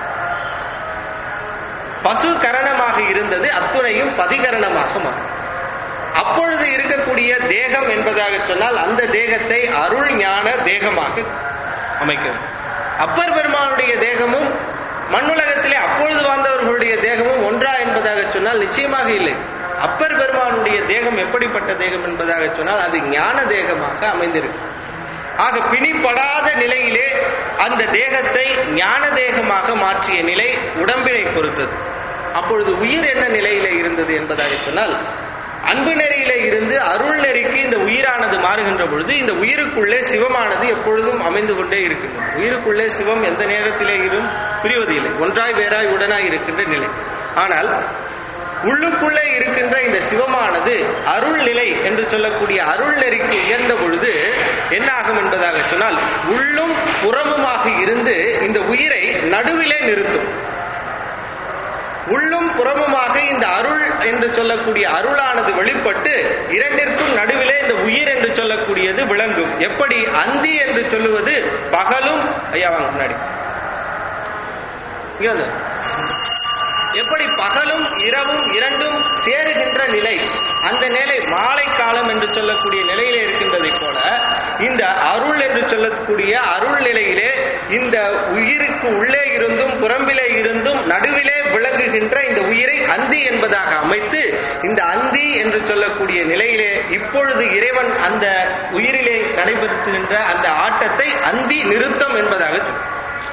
Speaker 1: பசு கரணமாக இருந்தது அத்துணையும் பதிகரணமாக மாறும் அப்பொழுது இருக்கக்கூடிய தேகம் என்பதாக சொன்னால் அந்த தேகத்தை அருள் ஞான தேகமாக அமைக்கிறது அப்பர் பெருமானுடைய தேகமும் மண்ணுலகத்திலே அப்பொழுது வாழ்ந்தவர்களுடைய தேகமும் ஒன்றா என்பதாக சொன்னால் நிச்சயமாக இல்லை அப்பர் பெருமானுடைய தேகம் எப்படிப்பட்ட தேகம் என்பதாக சொன்னால் அது ஞான தேகமாக அமைந்திருக்கு ஆக பிணிப்படாத நிலையிலே அந்த தேகத்தை ஞான தேகமாக மாற்றிய நிலை உடம்பினை பொறுத்தது அப்பொழுது உயிர் என்ன நிலையில இருந்தது என்பதாக சொன்னால் அன்பு நெறியிலே இருந்து அருள் நெறிக்கு இந்த உயிரானது மாறுகின்ற பொழுது இந்த உயிருக்குள்ளே சிவமானது எப்பொழுதும் அமைந்து கொண்டே இருக்கின்றது உயிருக்குள்ளே சிவம் எந்த நேரத்திலே இரும் பிரிவதில்லை ஒன்றாய் வேறாய் உடனாய் இருக்கின்ற நிலை ஆனால் உள்ளுக்குள்ளே இருக்கின்ற இந்த சிவமானது அருள் நிலை என்று சொல்லக்கூடிய அருள் நெறிக்கு உயர்ந்த பொழுது என்ன ஆகும் என்பதாக சொன்னால் உள்ளும் புறமுமாக இருந்து இந்த உயிரை நடுவிலே நிறுத்தும் உள்ளும் புறமுமாக இந்த அருள் என்று சொல்லக்கூடிய அருளானது வெளிப்பட்டு இரண்டிற்கும் நடுவிலே இந்த உயிர் என்று சொல்லக்கூடியது விளங்கும் எப்படி அந்தி என்று சொல்லுவது பகலும் ஐயா வாங்க முன்னாடி இங்க வந்து. எப்படி பகலும் இரவும் இரண்டும் சேருகின்ற நிலை அந்த நிலை மாலை காலம் என்று சொல்லக்கூடிய நிலையிலே இருக்கின்றதை போல இந்த அருள் என்று சொல்லக்கூடிய அருள் நிலையிலே இந்த உயிருக்கு உள்ளே இருந்தும் புறம்பிலே இருந்தும் நடுவிலே விளங்குகின்ற இந்த உயிரை அந்தி என்பதாக அமைத்து இந்த அந்தி என்று சொல்லக்கூடிய நிலையிலே இப்பொழுது இறைவன் அந்த உயிரிலே நடைபெறுகின்ற அந்த ஆட்டத்தை அந்தி நிறுத்தம் என்பதாக சொல்லும்.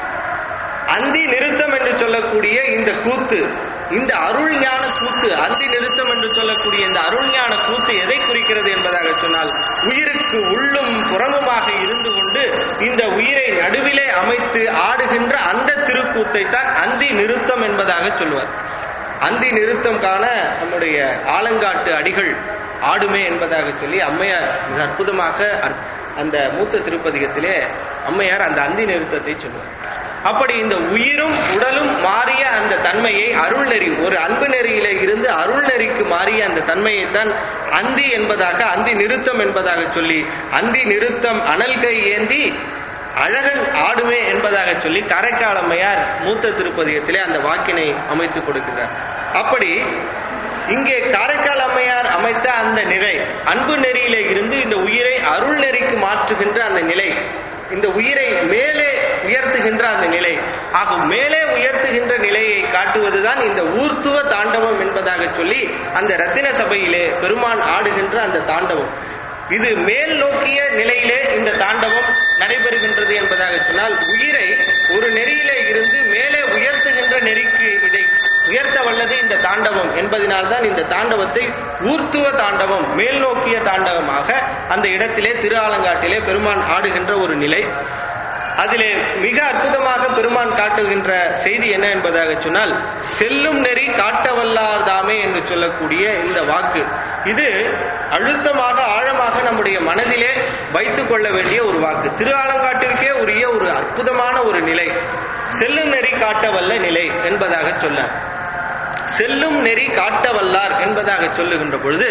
Speaker 1: அந்தி நிறுத்தம் என்று சொல்லக்கூடிய இந்த கூத்து இந்த அருள் ஞான கூத்து அந்தி நிறுத்தம் என்று சொல்லக்கூடிய இந்த அருள் ஞான கூத்து எதை குறிக்கிறது என்பதாக சொன்னால் உயிருக்கு உள்ளும் புறமுமாக இருந்து கொண்டு இந்த உயிரை நடுவிலே அமைத்து ஆடுகின்ற அந்த திருக்கூத்தை தான் அந்தி நிறுத்தம் என்பதாக சொல்லுவார் அந்தி நிறுத்தம் காண நம்முடைய ஆலங்காட்டு அடிகள் ஆடுமே என்பதாக சொல்லி அம்மையார் மிக அற்புதமாக அற்- அந்த மூத்த திருப்பதிகத்திலே அம்மையார் அந்த அந்தி நிறுத்தத்தை சொல்லுவார் அப்படி இந்த உயிரும் உடலும் மாறிய அந்த தன்மையை அருள் நெறி ஒரு அன்பு நெறியிலே இருந்து அருள் நெறிக்கு மாறிய அந்த தன்மையைத்தான் அந்தி என்பதாக அந்தி நிறுத்தம் என்பதாக சொல்லி அந்தி நிறுத்தம் அனல் கை ஏந்தி அழகன் ஆடுமே என்பதாக சொல்லி காரைக்கால் அம்மையார் மூத்த திருப்பதிகத்திலே அந்த வாக்கினை அமைத்துக் கொடுக்கிறார் அப்படி இங்கே காரைக்கால் அம்மையார் அமைத்த அந்த நிலை அன்பு நெறியிலே இருந்து இந்த உயிரை அருள் நெறிக்கு மாற்றுகின்ற அந்த நிலை இந்த உயிரை மேலே உயர்த்துகின்ற அந்த நிலை ஆகும் மேலே உயர்த்துகின்ற நிலையை காட்டுவதுதான் இந்த ஊர்த்துவ தாண்டவம் என்பதாக சொல்லி அந்த ரத்தின சபையிலே பெருமான் ஆடுகின்ற அந்த தாண்டவம் இது மேல் நோக்கிய நிலையிலே இந்த தாண்டவம் நடைபெறுகின்றது என்பதாக சொன்னால் உயிரை ஒரு நெறியிலே இருந்து மேலே உயர்த்துகின்ற நெறிக்கு இதை உயர்த்த வல்லது இந்த தாண்டவம் என்பதனால்தான் இந்த தாண்டவத்தை ஊர்த்துவ தாண்டவம் மேல் நோக்கிய தாண்டவமாக அந்த இடத்திலே திரு ஆலங்காட்டிலே பெருமான் ஆடுகின்ற ஒரு நிலை அதிலே மிக அற்புதமாக பெருமான் காட்டுகின்ற செய்தி என்ன என்பதாக சொன்னால் செல்லும் நெறி காட்டவல்லாதாமே என்று சொல்லக்கூடிய இந்த வாக்கு இது அழுத்தமாக ஆழமாக நம்முடைய மனதிலே வைத்துக் கொள்ள வேண்டிய ஒரு வாக்கு திரு ஆலங்காட்டிற்கே உரிய ஒரு அற்புதமான ஒரு நிலை செல்லும் நெறி காட்டவல்ல நிலை என்பதாக சொல்ல செல்லும் நெறி காட்டவல்லார் என்பதாக சொல்லுகின்ற பொழுது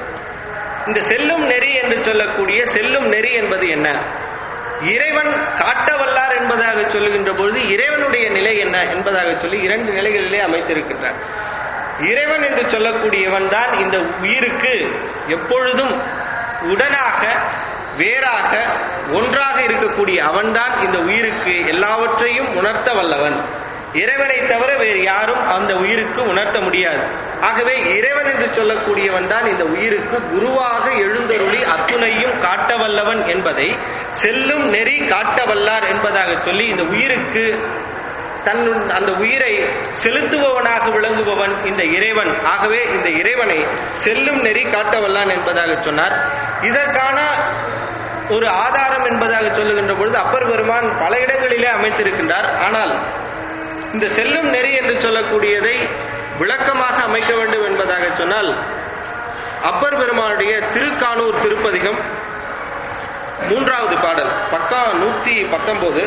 Speaker 1: இந்த செல்லும் நெறி என்று சொல்லக்கூடிய செல்லும் நெறி என்பது என்ன இறைவன் காட்டவல்லார் என்பதாக சொல்லுகின்ற பொழுது இறைவனுடைய நிலை என்ன என்பதாக சொல்லி இரண்டு நிலைகளிலே அமைத்திருக்கின்றார் இறைவன் என்று சொல்லக்கூடியவன் தான் இந்த உயிருக்கு எப்பொழுதும் உடனாக வேறாக ஒன்றாக இருக்கக்கூடிய அவன்தான் இந்த உயிருக்கு எல்லாவற்றையும் உணர்த்த வல்லவன் இறைவனை தவிர வேறு யாரும் அந்த உயிருக்கு உணர்த்த முடியாது ஆகவே இறைவன் என்று சொல்லக்கூடியவன் தான் இந்த உயிருக்கு குருவாக எழுந்தருளி அத்துணையும் காட்டவல்லவன் என்பதை செல்லும் நெறி காட்டவல்லார் என்பதாக சொல்லி இந்த உயிருக்கு தன் அந்த உயிரை செலுத்துபவனாக விளங்குபவன் இந்த இறைவன் ஆகவே இந்த இறைவனை செல்லும் நெறி காட்டவல்லான் என்பதாக சொன்னார் இதற்கான ஒரு ஆதாரம் என்பதாக சொல்லுகின்ற பொழுது அப்பர் பெருமான் பல இடங்களிலே அமைத்திருக்கின்றார் ஆனால் இந்த செல்லும் நெறி என்று சொல்லக்கூடியதை விளக்கமாக அமைக்க வேண்டும் என்பதாக சொன்னால் அப்பர் பெருமானுடைய திருக்கானூர் திருப்பதிகம் மூன்றாவது பாடல் பக்கா நூத்தி பத்தொன்பது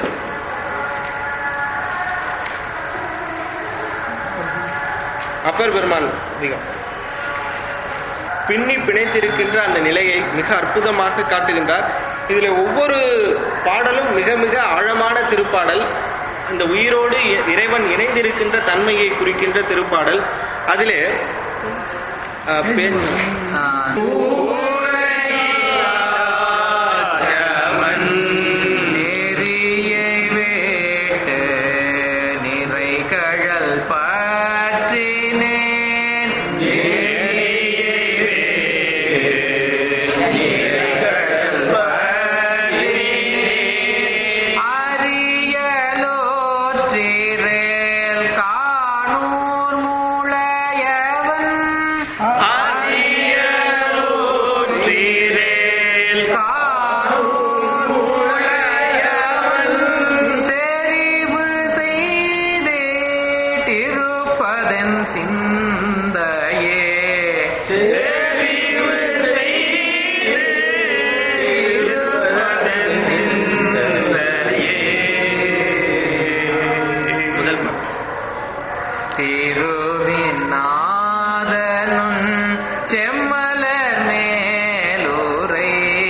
Speaker 1: அப்பர் பெருமான் அதிகம் பின்னி பிணைத்திருக்கின்ற அந்த நிலையை மிக அற்புதமாக காட்டுகின்றார் இதுல ஒவ்வொரு பாடலும் மிக மிக ஆழமான திருப்பாடல் அந்த உயிரோடு இ- இறைவன் இணைந்திருக்கின்ற தன்மையை குறிக்கின்ற திருப்பாடல் அதிலே அஹ், பெண்
Speaker 2: நெறியை வேட்டு நிறை கழல் பற்றினேன் அரியலோற்றிரேல் காணூர் மூளையவன் காணூர் மூளையவன் செறிவு செய்தேட்டிருப்பதன் சிந்தையே செறிவு செய்தேட்டிருப்பதன் சிந்தையே
Speaker 1: முதல் பாடல்.
Speaker 2: திருவிநாதனும் செம்மலர் மேலுரை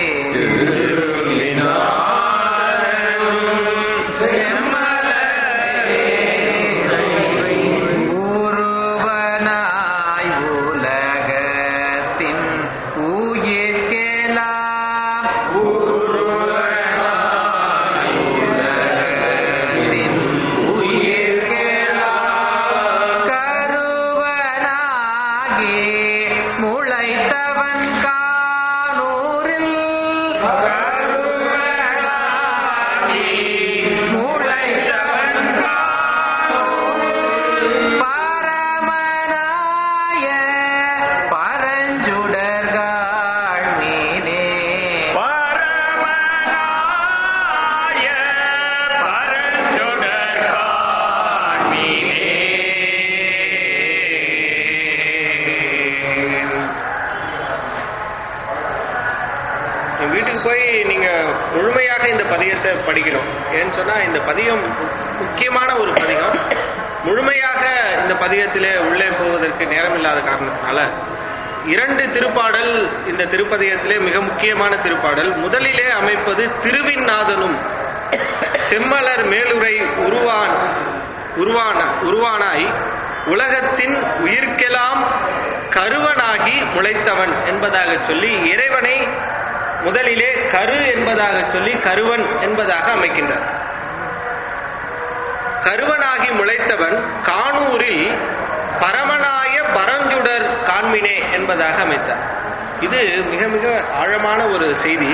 Speaker 2: உருவனாய் உலகத்தின் உயிர்க்கெல்லாம் உலகத்தின் உயிர்க்கெல்லாம் கருவனாகி முளைத்தவன் கானூரில் கருவனாகி முளைத்தவன் கானூரில் பரமனாய பரஞ்சுடர்கள் மீனே
Speaker 3: பரமனாய பரஞ்சுடர் காண்பீனே.
Speaker 1: என் வீட்டுக்கு போய் நீங்க முழுமையாக இந்த பதியத்தை படிக்கணும் ஏன்னு சொன்னா இந்த பதியம் முக்கியமான ஒரு பதிகம் முழுமையாக இந்த பதியத்திலே உள்ளே போவதற்கு நேரம் இல்லாத காரணத்தினால இரண்டு திருப்பாடல் இந்த திருப்பதியத்திலே மிக முக்கியமான திருப்பாடல் முதலிலே அமைப்பது திருவிநாதனும் செம்மலர் மேலுரை உருவான் உருவான உருவானாய் உலகத்தின் உயிர்க்கெல்லாம் கருவனாகி முளைத்தவன் என்பதாக சொல்லி இறைவனை முதலிலே கரு என்பதாக சொல்லி கருவன் என்பதாக அமைக்கின்றார் கருவனாகி முளைத்தவன் கானூரில் பரமனாய பரஞ்சுடர் காண்மினே என்பதாக அமைத்தார் இது மிக மிக ஆழமான ஒரு செய்தி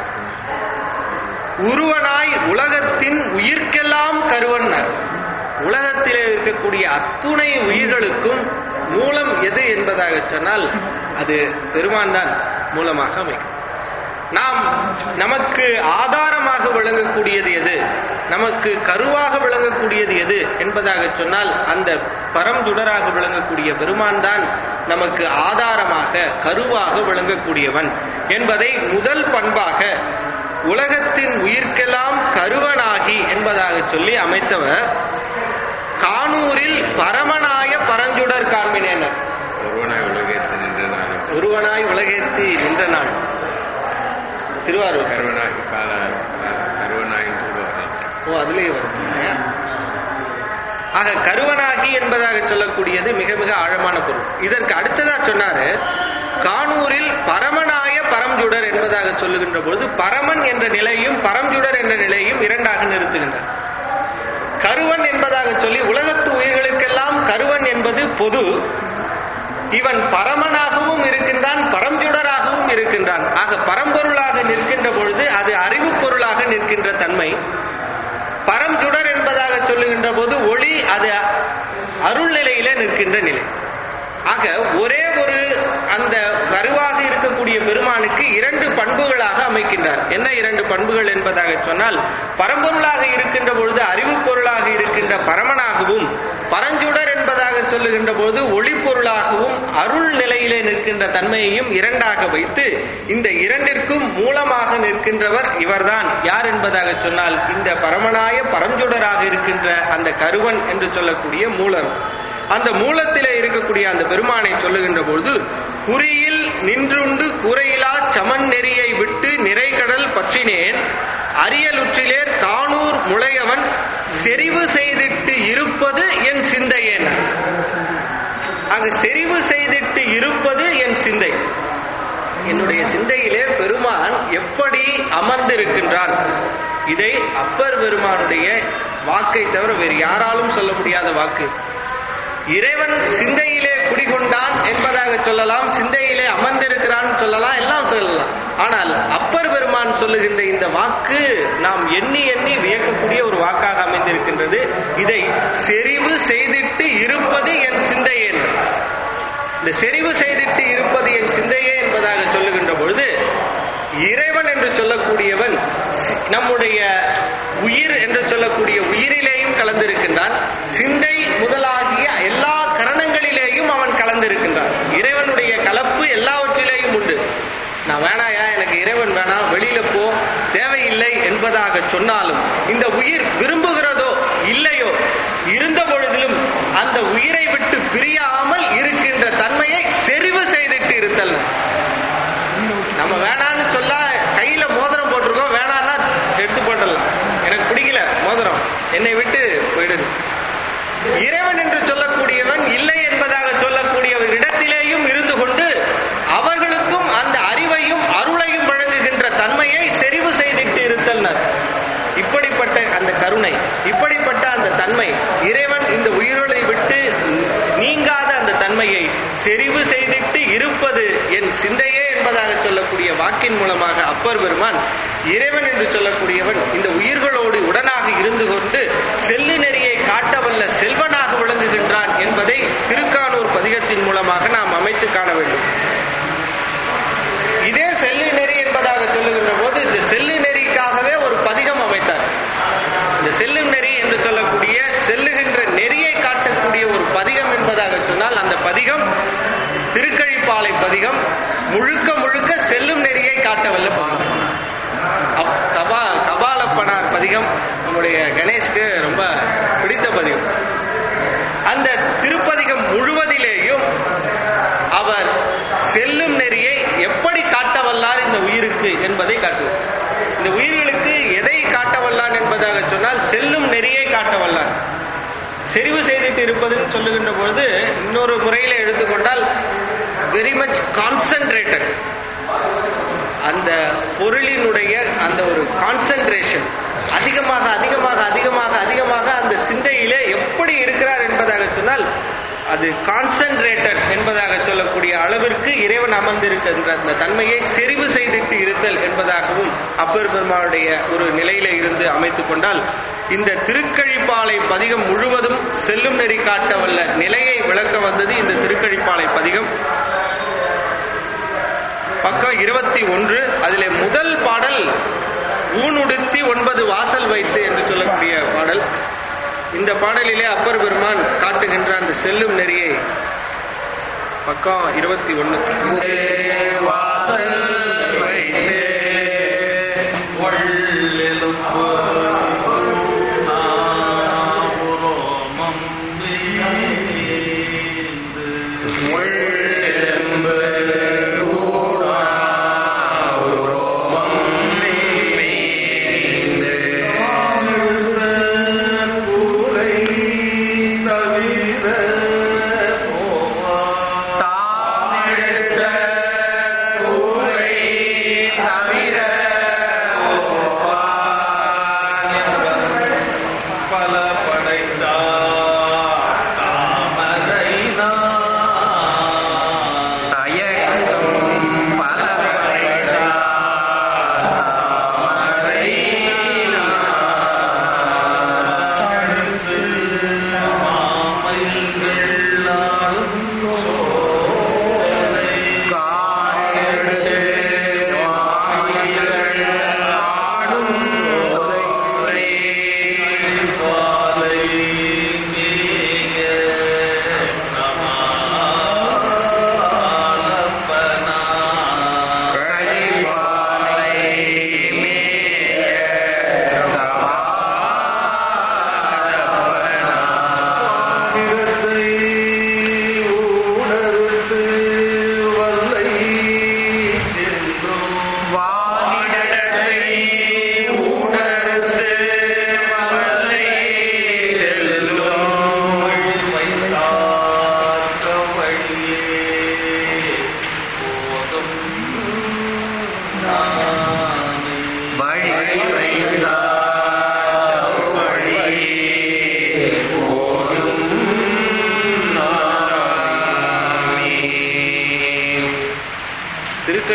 Speaker 1: உருவனாய் உலகத்தின் உயிர்க்கெல்லாம் கருவன்னார் உலகத்திலே இருக்கக்கூடிய அத்துணை உயிர்களுக்கும் மூலம் எது என்பதாக சொன்னால் அது பெருமான் தான் மூலமாக அமைக்கும் நாம் நமக்கு ஆதாரமாக விளங்கக்கூடியது எது நமக்கு கருவாக விளங்கக்கூடியது எது என்பதாக சொன்னால் அந்த பரம்துடராக விளங்கக்கூடிய பெருமான் தான் நமக்கு ஆதாரமாக கருவாக விளங்கக்கூடியவன் என்பதை முதல் பண்பாக உலகத்தின் உயிர்க்கெல்லாம் கருவனாகி என்பதாக சொல்லி அமைத்தவர் கானூரில் பரமனாய பரஞ்சுடர் காண்பினேனர்
Speaker 3: ஒருவனாய் உலகத்தில் நின்ற நாளும்
Speaker 1: ஒருவனாய் உலகேத்தி நின்ற நாள் திருவாரூர்
Speaker 3: கருவனாய் கால கருவனாய் சொல்லுவார்கள்
Speaker 1: ஓ அதுலயே வருது இல்லையா? ஆக கருவனாகி என்பதாக சொல்லக்கூடியது மிக மிக ஆழமான பொருள் இதற்கு அடுத்ததா சொன்னாரு கானூரில் பரமனாய பரம்ஜுடர் என்பதாக சொல்லுகின்ற பொழுது பரமன் என்ற நிலையும் பரம்ஜுடர் என்ற நிலையும் இரண்டாக நிறுத்துகின்றார் கருவன் என்பதாக சொல்லி உலகத்து உயிர்களுக்கெல்லாம் கருவன் என்பது பொது இவன் பரமனாகவும் இருக்கின்றான் பரம்ஜுடராகவும் இருக்கின்றான் ஆக பரம்பொருளாக நிற்கின்ற பொழுது அது அறிவு பொருளாக நிற்கின்ற தன்மை பரஞ்சுடர் என்பதாக சொல்லுகின்ற போது ஒளி அது அருள் நிலையில நிற்கின்ற நிலை ஆக ஒரே ஒரு அந்த கருவாக இருக்கக்கூடிய பெருமானுக்கு இரண்டு பண்புகளாக அமைக்கின்றார் என்ன இரண்டு பண்புகள் என்பதாக சொன்னால் பரம்பொருளாக இருக்கின்ற பொழுது அறிவு பொருளாக இருக்கின்ற பரமனாகவும் பரஞ்சுடர் என்பதாக சொல்லுகின்ற பொழுது ஒளிப்பொருளாகவும் அருள் நிலையிலே நிற்கின்ற தன்மையையும் இரண்டாக வைத்து இந்த இரண்டிற்கும் மூலமாக நிற்கின்றவர் இவர்தான் யார் என்பதாக சொன்னால் இந்த பரமனாய பரஞ்சுடராக இருக்கின்ற அந்த கருவன் என்று சொல்லக்கூடிய மூலர் அந்த மூலத்திலே இருக்கக்கூடிய அந்த பெருமானை சொல்லுகின்ற பொழுது குறியில் நின்றுண்டு குறையிலா சமன் நெறியை விட்டு நிறைகடல் பற்றினேன் அரியலுற்றிலே தானூர் முளையவன் செறிவு செய்திட்டு இருப்பது என் சிந்தையேன் அங்கு செறிவு செய்திட்டு இருப்பது என் சிந்தை என்னுடைய சிந்தையிலே பெருமான் எப்படி அமர்ந்திருக்கின்றான் இதை அப்பர் பெருமானுடைய வாக்கை தவிர வேறு யாராலும் சொல்ல முடியாத வாக்கு இறைவன் சிந்தையிலே குடிகொண்டான் என்பதாக சொல்லலாம் சிந்தையிலே அமர்ந்திருக்கிறான் சொல்லலாம் எல்லாம் சொல்லலாம் ஆனால் அப்பர் பெருமான் சொல்லுகின்ற இந்த வாக்கு நாம் எண்ணி எண்ணி வியக்கக்கூடிய ஒரு வாக்காக அமைந்திருக்கின்றது இதை செறிவு செய்திட்டு இருப்பது என் சிந்தையே என்று. இந்த செறிவு செய்திட்டு இருப்பது என் சிந்தையே என்பதாக சொல்லுகின்ற பொழுது இறைவன் என்று சொல்லக்கூடியவன் சி- நம்முடைய உயிர் என்று சொல்லக்கூடிய உயிரிலேயும் கலந்திருக்கின்றான் சிந்தை முதலாகிய எல்லா கரணங்களிலேயும் அவன் கலந்திருக்கின்றான் இறைவனுடைய கலப்பு எல்லாவற்றிலேயும் உண்டு நான் வேணாயா எனக்கு இறைவன் வேணாம் வெளியில போ தேவையில்லை என்பதாக சொன்னாலும் இந்த உயிர் விரும்புகிறதோ இல்லையோ இருந்த பொழுதிலும் அந்த உயிரை விட்டு பிரியாமல் இருக்கின்ற தன்மையை செறிவு செய்திட்டு இருத்தல் நம்ம வேணான்னு சொல்ல கையில மோதிரம் போட்டிருக்கோம் வேணான்னா எடுத்து போட்டுடலாம் எனக்கு பிடிக்கல மோதிரம் என்னை விட்டு போயிடுது இறைவன் என்று சொல்லக்கூடியவன் இல்லை என்பதாக சொல்லக்கூடிய இடத்திலேயும் இருந்து கொண்டு அவர்களுக்கும் அந்த அறிவையும் அருளையும் வழங்குகின்ற தன்மையை செறிவு செய்திட்டு இருத்தல் இப்படிப்பட்ட அந்த கருணை இப்படிப்பட்ட அந்த தன்மை இறைவன் இந்த உயிரோலை விட்டு நீங்காத அந்த தன்மையை செறிவு செய்திட்டு இருப்பது என் சிந்தையே என்பதாக சொல்லக்கூடிய வாக்கின் மூலமாக அப்பர் பெருமான் இறைவன் என்று சொல்லக்கூடியவன் இந்த உயிர்களோடு உடனாக இருந்து கொண்டு செல்லு நெறியை காட்டவல்ல செல்வனாக விளங்குகின்றான் என்பதை திருக்கானூர் பதிகத்தின் மூலமாக நாம் அமைத்து காண வேண்டும் இதே செல்லு நெறி என்பதாக சொல்லுகின்ற போது இந்த செல்லு நெறிக்காகவே ஒரு பதிகம் அமைத்தார் இந்த செல்லும் நெறி என்று சொல்லக்கூடிய செல்லுகின்ற நெறியை காட்டக்கூடிய ஒரு பதிகம் என்பதாக சொன்னால் அந்த பதிகம் திருக்கழிப்பாலை பதிகம் முழுக்க முழுக்க செல்லும் நெறியை காட்டவல்ல பதிகம் அப்- கபா கபாலப்பனார் பதிகம் நம்முடைய கணேஷ்க்கு ரொம்ப பிடித்த பதிகம் அந்த திருப்பதிகம் முழுவதிலேயும் அவர் செல்லும் நெறியை எப்படி காட்ட வல்லார் இந்த உயிருக்கு என்பதை காட்டுவார் இந்த உயிர்களுக்கு எதை காட்ட வல்லான் என்பதாக சொன்னால் செல்லும் நெறியை காட்ட வல்லான் செறிவு செய்துட்டு இருப்பதுன்னு சொல்லுகின்ற பொழுது இன்னொரு முறையில எடுத்துக்கொண்டால் வெரி மச் கான்சென்ட்ரேட்டட் அந்த பொருளினுடைய அந்த ஒரு கான்சென்ட்ரேஷன் அதிகமாக அதிகமாக அதிகமாக அதிகமாக அந்த சிந்தையிலே எப்படி இருக்கிறார் என்பதாக சொன்னால் அது கான்சென்ட்ரேட்டட் என்பதாக சொல்லக்கூடிய அளவிற்கு இறைவன் அமர்ந்திருக்கின்ற அந்த தன்மையை செறிவு செய்திட்டு இருத்தல் என்பதாகவும் அப்பர் பெருமானுடைய ஒரு நிலையில இருந்து அமைத்துக் கொண்டால் இந்த திருக்கழிப்பாலை பதிகம் முழுவதும் செல்லும் நெறி காட்ட வல்ல நிலையை விளக்க வந்தது இந்த திருக்கழிப்பாலை பதிகம் பக்கம் இருபத்தி ஒன்று அதிலே முதல் பாடல் ஊனுடுத்தி ஒன்பது வாசல் வைத்து என்று சொல்லக்கூடிய பாடல் இந்த பாடலிலே அப்பர் பெருமான் காட்டுகின்ற அந்த செல்லும் நெறியை பக்கம் இருபத்தி ஒன்று
Speaker 2: தாமெடுத்த ஊரை தவிர
Speaker 3: பல படைத்தார் தாமரை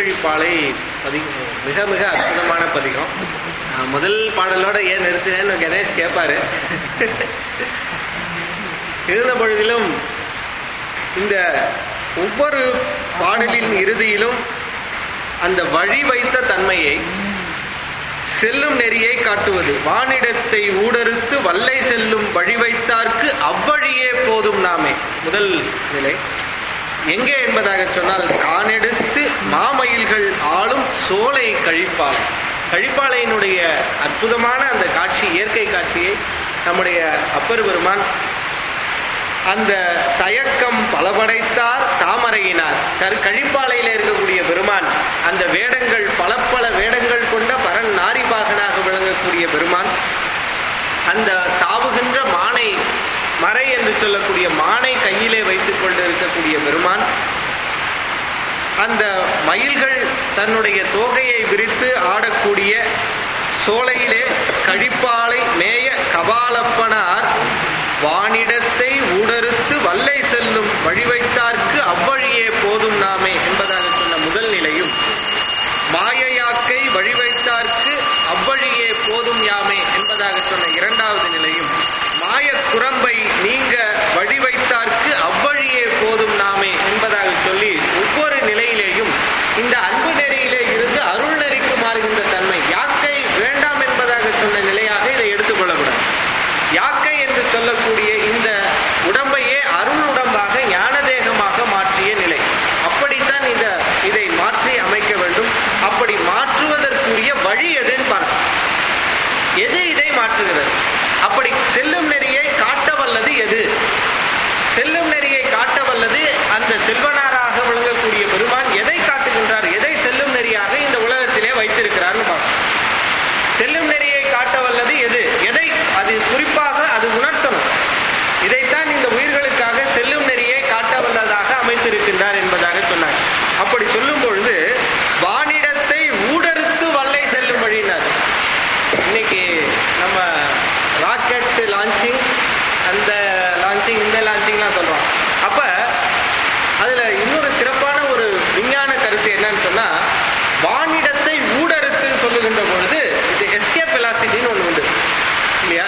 Speaker 1: திருக்கழிப்பாலை பதிகம் மிக மிக அற்புதமான பதிகம் நான் முதல் பாடலோட ஏன் நிறுத்தினேன்னு கணேஷ் கேட்பாரு இருந்த பொழுதிலும் இந்த ஒவ்வொரு பாடலின் இறுதியிலும் அந்த வழி வைத்த தன்மையை செல்லும் நெறியை காட்டுவது வானிடத்தை ஊடறுத்து வல்லை செல்லும் வழி வைத்தார்க்கு அவ்வழியே போதும் நாமே முதல் நிலை எங்கே என்பதாக சொன்னால் காணெடுத்து மாமயில்கள் ஆளும் சோலை கழிப்பாலை கழிப்பாலையினுடைய அற்புதமான அந்த காட்சி இயற்கை காட்சியை நம்முடைய அப்பர் பெருமான் அந்த தயக்கம் பலபடைத்தார் தாமரையினார் கரு கழிப்பாலையில இருக்கக்கூடிய பெருமான் அந்த வேடங்கள் பல பல வேடங்கள் கொண்ட பரன் நாரிபாகனாக விளங்கக்கூடிய பெருமான் அந்த தாவுகின்ற மானை மறை என்று சொல்லக்கூடிய மானை கையிலே வைத்துக் கொண்டு இருக்கக்கூடிய பெருமான் அந்த மயில்கள் தன்னுடைய தோகையை விரித்து ஆடக்கூடிய சோலையிலே கழிப்பாலை மேய கபாலப்பனார் வானிடத்தை ஊடறுத்து வல்லை செல்லும் வழி வைத்தார்க்கு அவ்வழியே போதும் நாமே என்பதாக சொன்ன முதல் நிலையும் மாயையாக்கை வழி வைத்தார்க்கு அவ்வழியே போதும் யாமே என்பதாக சொன்ன இரண்டாவது நிலையும் மாயக் குரம்பை நீங்க வழி வைத்தார்க்கு அவ்வழியே போதும் நாமே என்பதாக சொல்லி ஒவ்வொரு நிலையிலேயும் இந்த அன்பு நெறியிலே இருந்து அருள் நெறிக்கு மாறுகின்ற தன்மை யாக்கை வேண்டாம் என்பதாக சொன்ன நிலையாக இதை எடுத்துக்கொள்ளக்கூடாது யாக்கை என்று சொல்லக்கூடிய இந்த உடம்பையே அருள் உடம்பாக ஞான தேகமாக மாற்றிய நிலை அப்படித்தான் இந்த இதை மாற்றி அமைக்க வேண்டும் அப்படி மாற்றுவதற்குரிய வழி எதுன்னு பார்க்கணும் எது இதை மாற்றுகிறது அப்படி செல்லும் நெறியை காட்ட வல்லது எது செல்லும் நெறியை காட்ட வல்லது அந்த செல்வனாராக விளங்கக்கூடிய பெருமான் எதை காட்டுகின்றார் எதை செல்லும் நெறியாக இந்த உலகத்திலே வைத்திருக்கிறார்னு பார்க்கணும் செல்லும் நெறியை காட்ட வல்லது எது எதை அது குறிப்பாக அது உணர்த்தணும் இதைத்தான் இந்த உயிர்களுக்காக செல்லும் நெறியை காட்ட வல்லதாக அமைத்திருக்கின்றார் என்பதாக சொன்னார் அப்படி சொல்லும் பொழுது வானிடத்தை ஊடறுத்து வல்லை செல்லும் வழியினார் இன்னைக்கு நம்ம ராக்கெட் லான்ச்சிங் அந்த லான்ச்சிங் இந்த லான்ச்சிங்லாம் சொல்றோம் அப்ப அதுல இன்னொரு சிறப்பான ஒரு விஞ்ஞான கருத்து என்னன்னு சொன்னா வானிடத்தை ஊடறுத்துன்னு சொல்லுகின்ற பொழுது இது எஸ்கேப் வெலாசிட்டின்னு ஒண்ணு உண்டு இல்லையா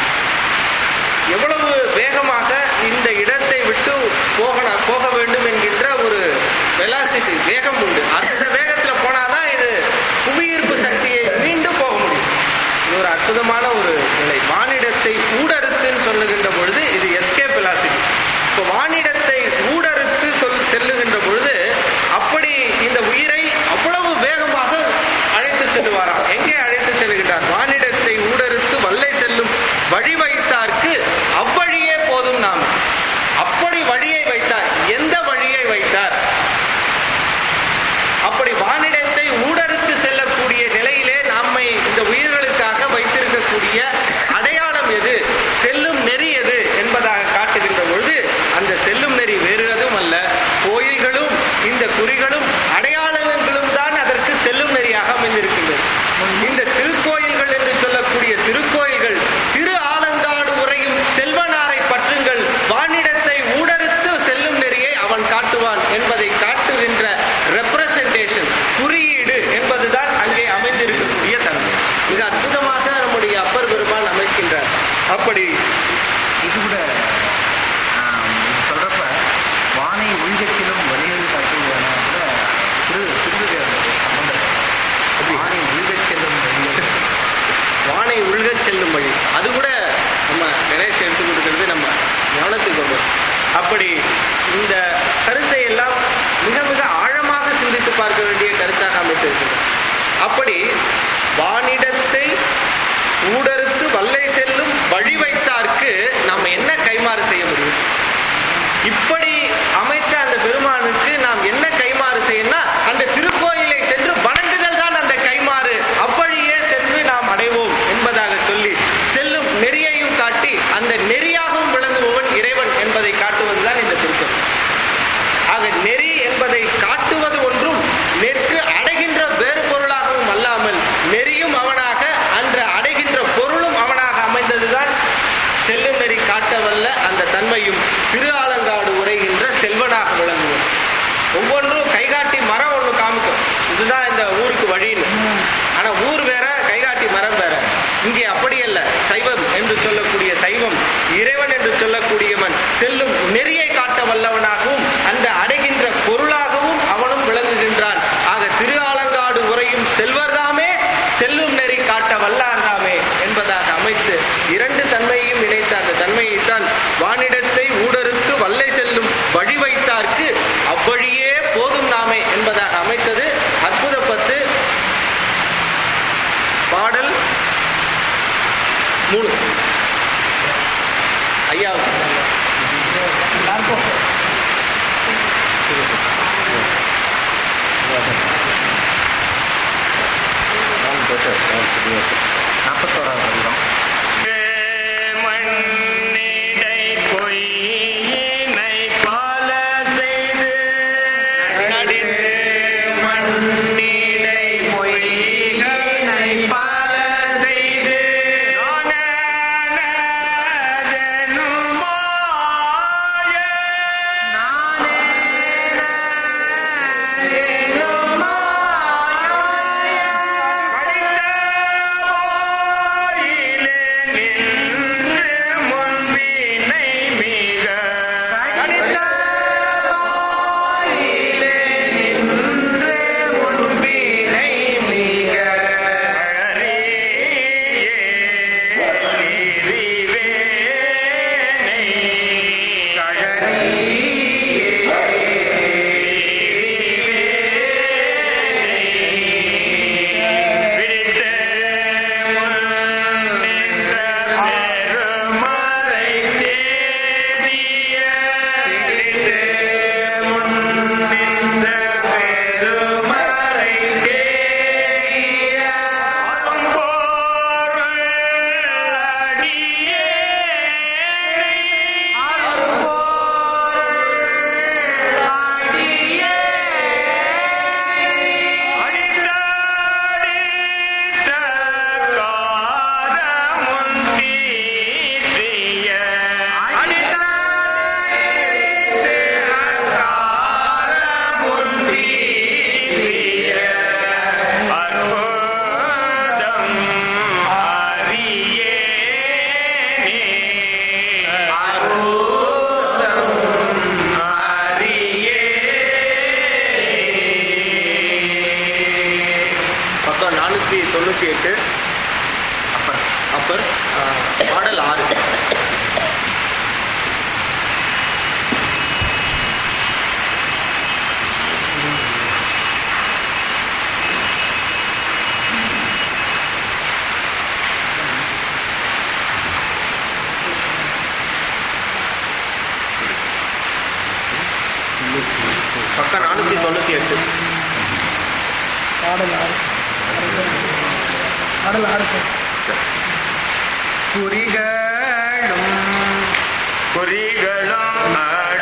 Speaker 1: எவ்வளவு வேகமாக இந்த இடத்தை விட்டு போகணும் போக வேண்டும் என்கின்ற ஒரு வெலாசிட்டி வேகம் உண்டு அந்த வேகத்துல போனாதான் இது புவியீர்ப்பு சக்தியை மீண்டும் போக முடியும் இது ஒரு அற்புதமான ஒரு நிலை வானிடத்தை ஊடறுத்துன்னு சொல்லுகின்ற பொழுது இது எஸ்கேப் வெலாசிட்டி இப்போ வானிடத்தை ஊடறுத்து சொல் செல்லுகின்ற பொழுது அப்படி இந்த உயிரை அவ்வளவு வேகமாக அழைத்து செல்லுவாராம் எங்கே அழைத்து செல்கின்றார் வானிடத்தை ஊடறுத்து வல்லை செல்லும் வழி வைத்தார்க்கு அவ்வழியே போதும் நாம் அப்படி வழியை வைத்தார் எந்த வழியை வைத்தார் அப்படி வானிடத்தை ஊடறுத்து செல்லக்கூடிய நிலையிலே நம்மை இந்த உயிர்களுக்காக வைத்திருக்கக்கூடிய அடையாளம் எது செல்லும் நெறி எது என்பதாக காட்டுகின்ற பொழுது அந்த செல்லும் நெறி வேறு எதுவும் அல்ல கோயில்களும் இந்த குறிகளும் அடையாளங்களும் தான் அதற்கு செல்லும் நெறியாக அமைந்திருக்கின்றது இந்த திருக்கோயில்கள் என்று சொல்லக்கூடிய திருக்கோயில்கள் திரு ஆலங்காடு உரையும் செல்வனாரை பற்றுங்கள் வானிடத்தை ஊடறுத்து செல்லும் நெறியை அவன் காட்டுவான் என்பதை காட்டுகின்ற ரெப்ரசன்டேஷன் குறியீடு என்பதுதான் அங்கே அமைந்திருக்கக்கூடிய தன்மை மிக அற்புதமாக நம்முடைய அப்பர் பெருமான் அமைக்கின்றார் அப்படி
Speaker 2: இது கூட ஆம், இது சொல்றப்ப வானை உள்கத்திலும் வழியில் காட்டுவன கூட திரு திருவிழா சம்பந்தம் வானை உள்கச் செல்லும் வழியில்
Speaker 1: வானை உள்கச் செல்லும் வழி அது கூட நம்ம கணேஷ் எடுத்து கொடுக்கிறது நம்ம கவனத்துக்கு கொண்டு வரும். அப்படி இந்த கருத்தை எல்லாம் மிக மிக ஆழமாக சிந்தித்து பார்க்க வேண்டிய கருத்தாக அமைத்திருக்கிறது அப்படி வானிடத்தை ஊடறுத்து வல்லை செல்லும் வழி வைத்தார்க்கு நம்ம என்ன கைமாறு செய்ய முடியும் இப்படி அமைத்த அந்த பெருமானுக்கு நாம் என்ன கைமாறு செய்யணும்னா அந்த திருக்கோயிலை சென்று வணங்குதல் தான் அந்த கைமாறு அவ்வழியே சென்று நாம் அடைவோம் என்பதாக சொல்லி செல்லும் நெறியையும் காட்டி அந்த நெறியாகவும் விளங்குபவன் இறைவன் என்பதை காட்டுவதுதான் இந்த திருக்குறள் ஆக நெறி என்பதை காட்டுவது ஒன்றும் நெற்று அடைகின்ற வேறு பொருளாகவும் அல்லாமல் நெறியும் அவனாக அன்ற அடைகின்ற பொருளும் அவனாக அமைந்ததுதான் செல்லும் நெறி காட்டவல்ல அந்த தன்மையும் திரு ஆலங்காடு உரைகின்ற செல்வனாக விளங்குவது ஒவ்வொன்றும் கைகாட்டி மரம் ஒன்று காமிக்கும் இதுதான் இந்த ஊருக்கு வழின்னு ஆனா ஊர் வேற கைகாட்டி மரம் வேற இங்கே அப்படி அல்ல சைவம் என்று சொல்லக்கூடிய சைவம் இறைவன் என்று சொல்லக்கூடியவன் செல்லும் நெறியை காட்ட வல்லவனாகவும் அந்த அடைகின்ற பொருளாகவும் அவனும் விளங்குகின்றான் ஆக திரு ஆலங்காடு உரையும் செல்வர்தாமே செல்லும் நெறி காட்ட வல்லார்தாமே என்பதாக அமைத்து இரண்டு தன்மையையும் இணைத்த அந்த தன்மையைத்தான் வானிடத்தை ஊடருக்கு வல்லை செல்லும் வழி வைத்தார்க்கு அவ்வழியே போதும் நாமே என்பதாக அமைத்தது அற்புத பத்து பாடல் மூணு ஐயா
Speaker 2: நாற்பத்தோராவது அதிகம்
Speaker 3: மண்ணிடை பொய்யினை பல செய்து நடித்து மண்ணிடை பொய்யினை பல செய்து நானெனும் மாய
Speaker 1: பக்கம் நானூத்தி தொண்ணூத்தி எட்டு
Speaker 2: அப்பர்
Speaker 1: அப்பர் ஆ, பாடல் ஆறு பக்கம் நானூத்தி தொண்ணூத்தி எட்டு
Speaker 4: பாடல் ஆறு பாடல் ஆறு சார்
Speaker 3: குறிகளும் குறிகளும்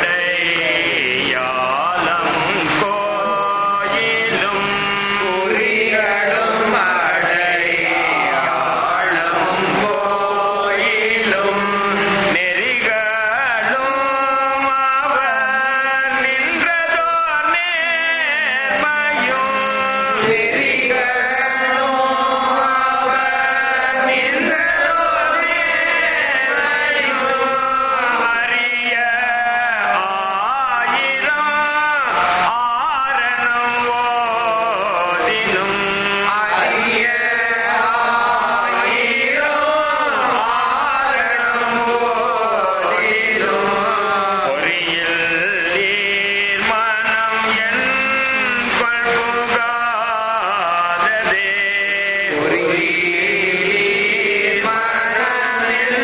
Speaker 3: அடையாளம் கோயிலும் குறிகளும் அடையாளம் கோயிலும் நெறிகளும் அவர் நின்றதோ நேர்மையும் நெறிகளும் அவர் நின்றதோ அரிய ஆயிரம் ஆரணம் ஓதினும் அரிய ஆயிரம் ஆரணம் ஓதினும் பொறியில் நீர் மனம் என் புகாததே பொறியில் மனம் என்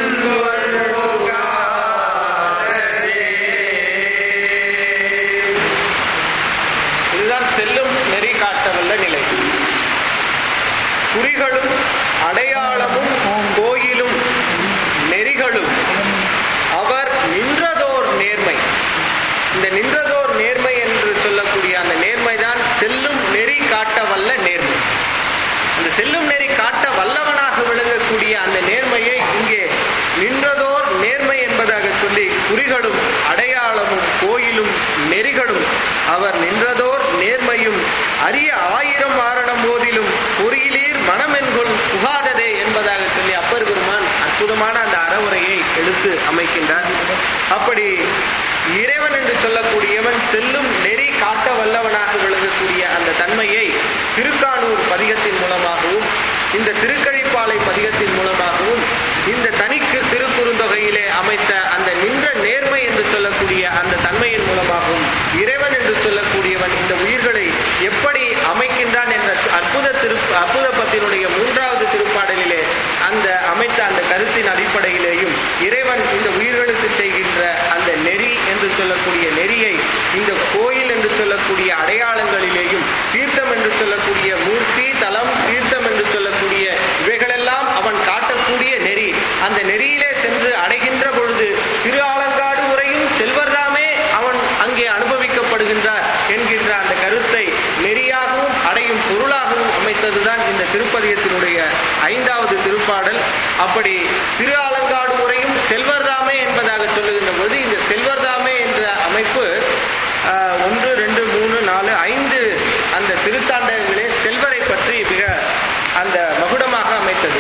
Speaker 1: இதுதான் செல்லும் நெறி காட்டவல்ல நிலை குறிகளும் அடையாளமும் கோயிலும் நெறிகளும் அவர் நின்றதோர் நேர்மை இந்த நின்றதோர் நேர்மை என்று சொல்லக்கூடிய அந்த நேர்மைதான் செல்லும் நெறி காட்ட வல்ல நேர்மை அந்த செல்லும் நெறி காட்ட வல்லவனாக விளங்கக்கூடிய அந்த நேர்மையை இங்கே நின்றதோர் நேர்மை என்பதாக சொல்லி குறிகளும் அடையாளமும் கோயிலும் நெறிகளும் அவர் நின்றதோர் நேர்மையும் அரிய ஆயிரம் வாரணம் போதிலும் பொறியிலீர் மனமென்கொள் புகாததே என்பதாக சொல்லி அப்பர் பெருமான் அற்புதமான அந்த அறவுரையை எடுத்து அமைக்கின்றார் அப்படி இறைவன் என்று சொல்லக்கூடியவன் செல்லும் நெறி காட்ட வல்லவனாக விளங்கக்கூடிய அந்த தன்மையை திருக்கானூர் பதிகத்தின் மூலமாகவும் இந்த திருக்கழிப்பாலை பதிகத்தின் மூலமாகவும் இந்த தனிக்கு திருக்குறுந்தொகையிலே அமைத்த அந்த நின்ற நேர்மை என்று சொல்லக்கூடிய அந்த தன்மையின் மூலமாகவும் இறைவன் என்று சொல்லக்கூடியவன் இந்த உயிர்களை எப்படி அமைக்கின்றான் என்ற அற்புத திரு அற்புத பத்தினுடைய மூன்றாவது திருப்பாடலிலே அந்த அமைத்த அந்த கருத்தின் அடிப்படையிலேயும் இறைவன் இந்த உயிர்களுக்கு செய்கின்ற அந்த நெறி என்று சொல்லக்கூடிய நெறியை இந்த கோயில் என்று சொல்லக்கூடிய அடையாளங்களிலேயும் தீர்த்தம் என்று சொல்லக்கூடிய மூர்த்தி தலம் தீர்த்தம் என்று சொல்லக்கூடிய இவைகளெல்லாம் அவன் காட்டக்கூடிய நெறி அந்த நெறியிலே சென்று அடைகின்ற பொழுது திரு ஆலங்காடு உரையும் செல்வர்தாமே அவன் அங்கே அனுபவிக்கப்படுகின்றார் என்கின்ற அந்த கருத்தை நெறியாகவும் அடையும் பொருளாகவும் அமைத்ததுதான் இந்த திருப்பதியத்தினுடைய ஐந்தாவது திருப்பாடல் அப்படி திரு ஆலங்காடு உரையும் செல்வர்தாமே என்பதாக சொல்லுகின்ற பொழுது இந்த செல்வர்தாமே என்ற அமைப்பு ஆஹ், ஒன்று ரெண்டு மூணு நாலு ஐந்து அந்த திருத்தாண்டகங்களே செல்வரை பற்றி மிக அந்த மகுடமாக அமைத்தது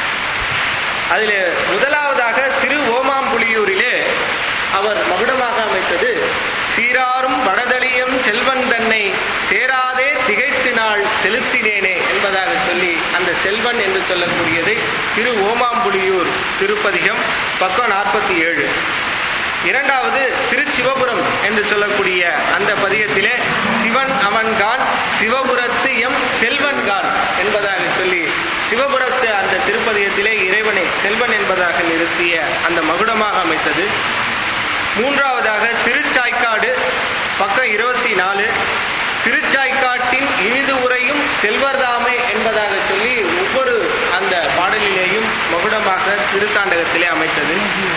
Speaker 1: அதில் முதலாவதாக திரு ஓமாம்புலியூரிலே அவர் மகுடமாக அமைத்தது சீராரும் வடதளியம் செல்வன் தன்னை சேராதே திகைத்தினாள் செலுத்தினேனே என்பதாக சொல்லி அந்த செல்வன் என்று சொல்லக்கூடியதை திரு ஓமாம்புலியூர் திருப்பதிகம் பக்கம் நாற்பத்தி ஏழு இரண்டாவது திருச்சிவபுரம் என்று சொல்லக்கூடிய அந்த பதிகத்திலே சிவன் அவன்கான் சிவபுரத்து எம் செல்வன்கான் என்பதாக சொல்லி சிவபுரத்து அந்த திருப்பதிகத்திலே இறைவனை செல்வன் என்பதாக நிறுத்திய அந்த மகுடமாக அமைத்தது மூன்றாவதாக திருச்சாய்க்காடு பக்கம் இருபத்தி நாலு திருச்சாய்க்காட்டின் இனிது உரையும் செல்வர்தாமே என்பதாக சொல்லி ஒவ்வொரு அந்த பாடலிலேயும் மகுடமாக திருத்தாண்டகத்திலே அமைத்தது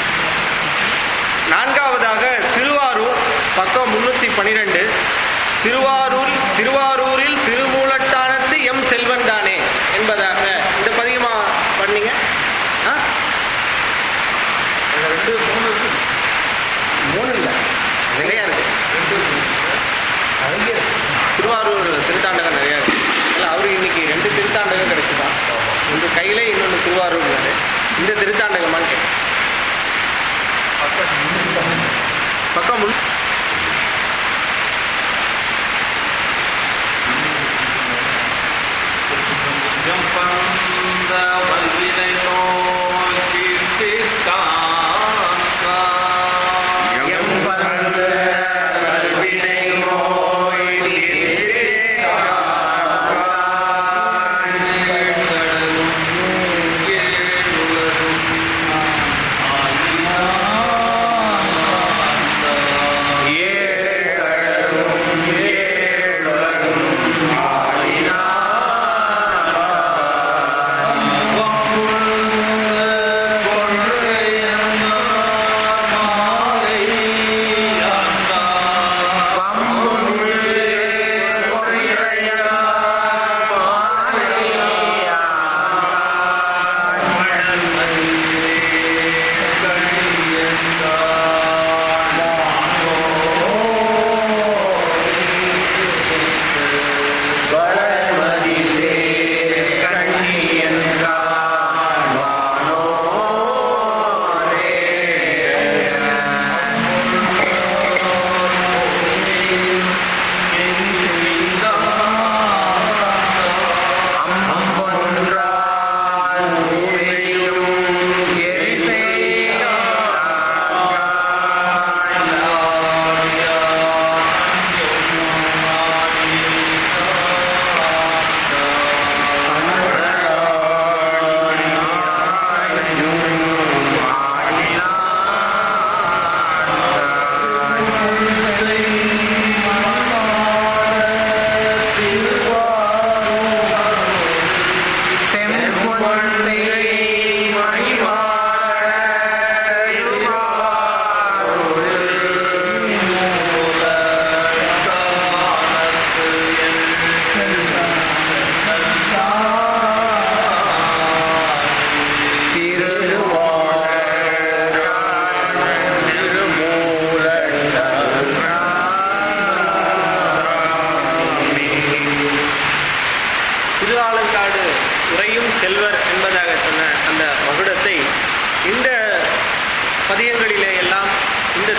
Speaker 1: நான்காவதாக திருவாரூர் பக்கம் முன்னூத்தி பனிரெண்டு திருவாரூர் திருவாரூரில் திருமூலட்டானத்து எம் செல்வன் தானே என்பதாக இந்த பதிகமா பண்ணீங்க ஆ? அதுல ரெண்டு மூணு இருக்கு. மூணு இல்ல நிறைய இருக்கு நிறைய இருக்கு. திருவாரூர் திருத்தாண்டகம் நிறைய இருக்கு இல்ல அவரு இன்னைக்கு ரெண்டு திருத்தாண்டகம் கிடைச்சுதான் இந்த கையில இன்னொன்னு திருவாரூர் வேறு. இந்த திருத்தாண்டகமான்னு கேட்டேன் பக்கம் முன்
Speaker 3: ஆ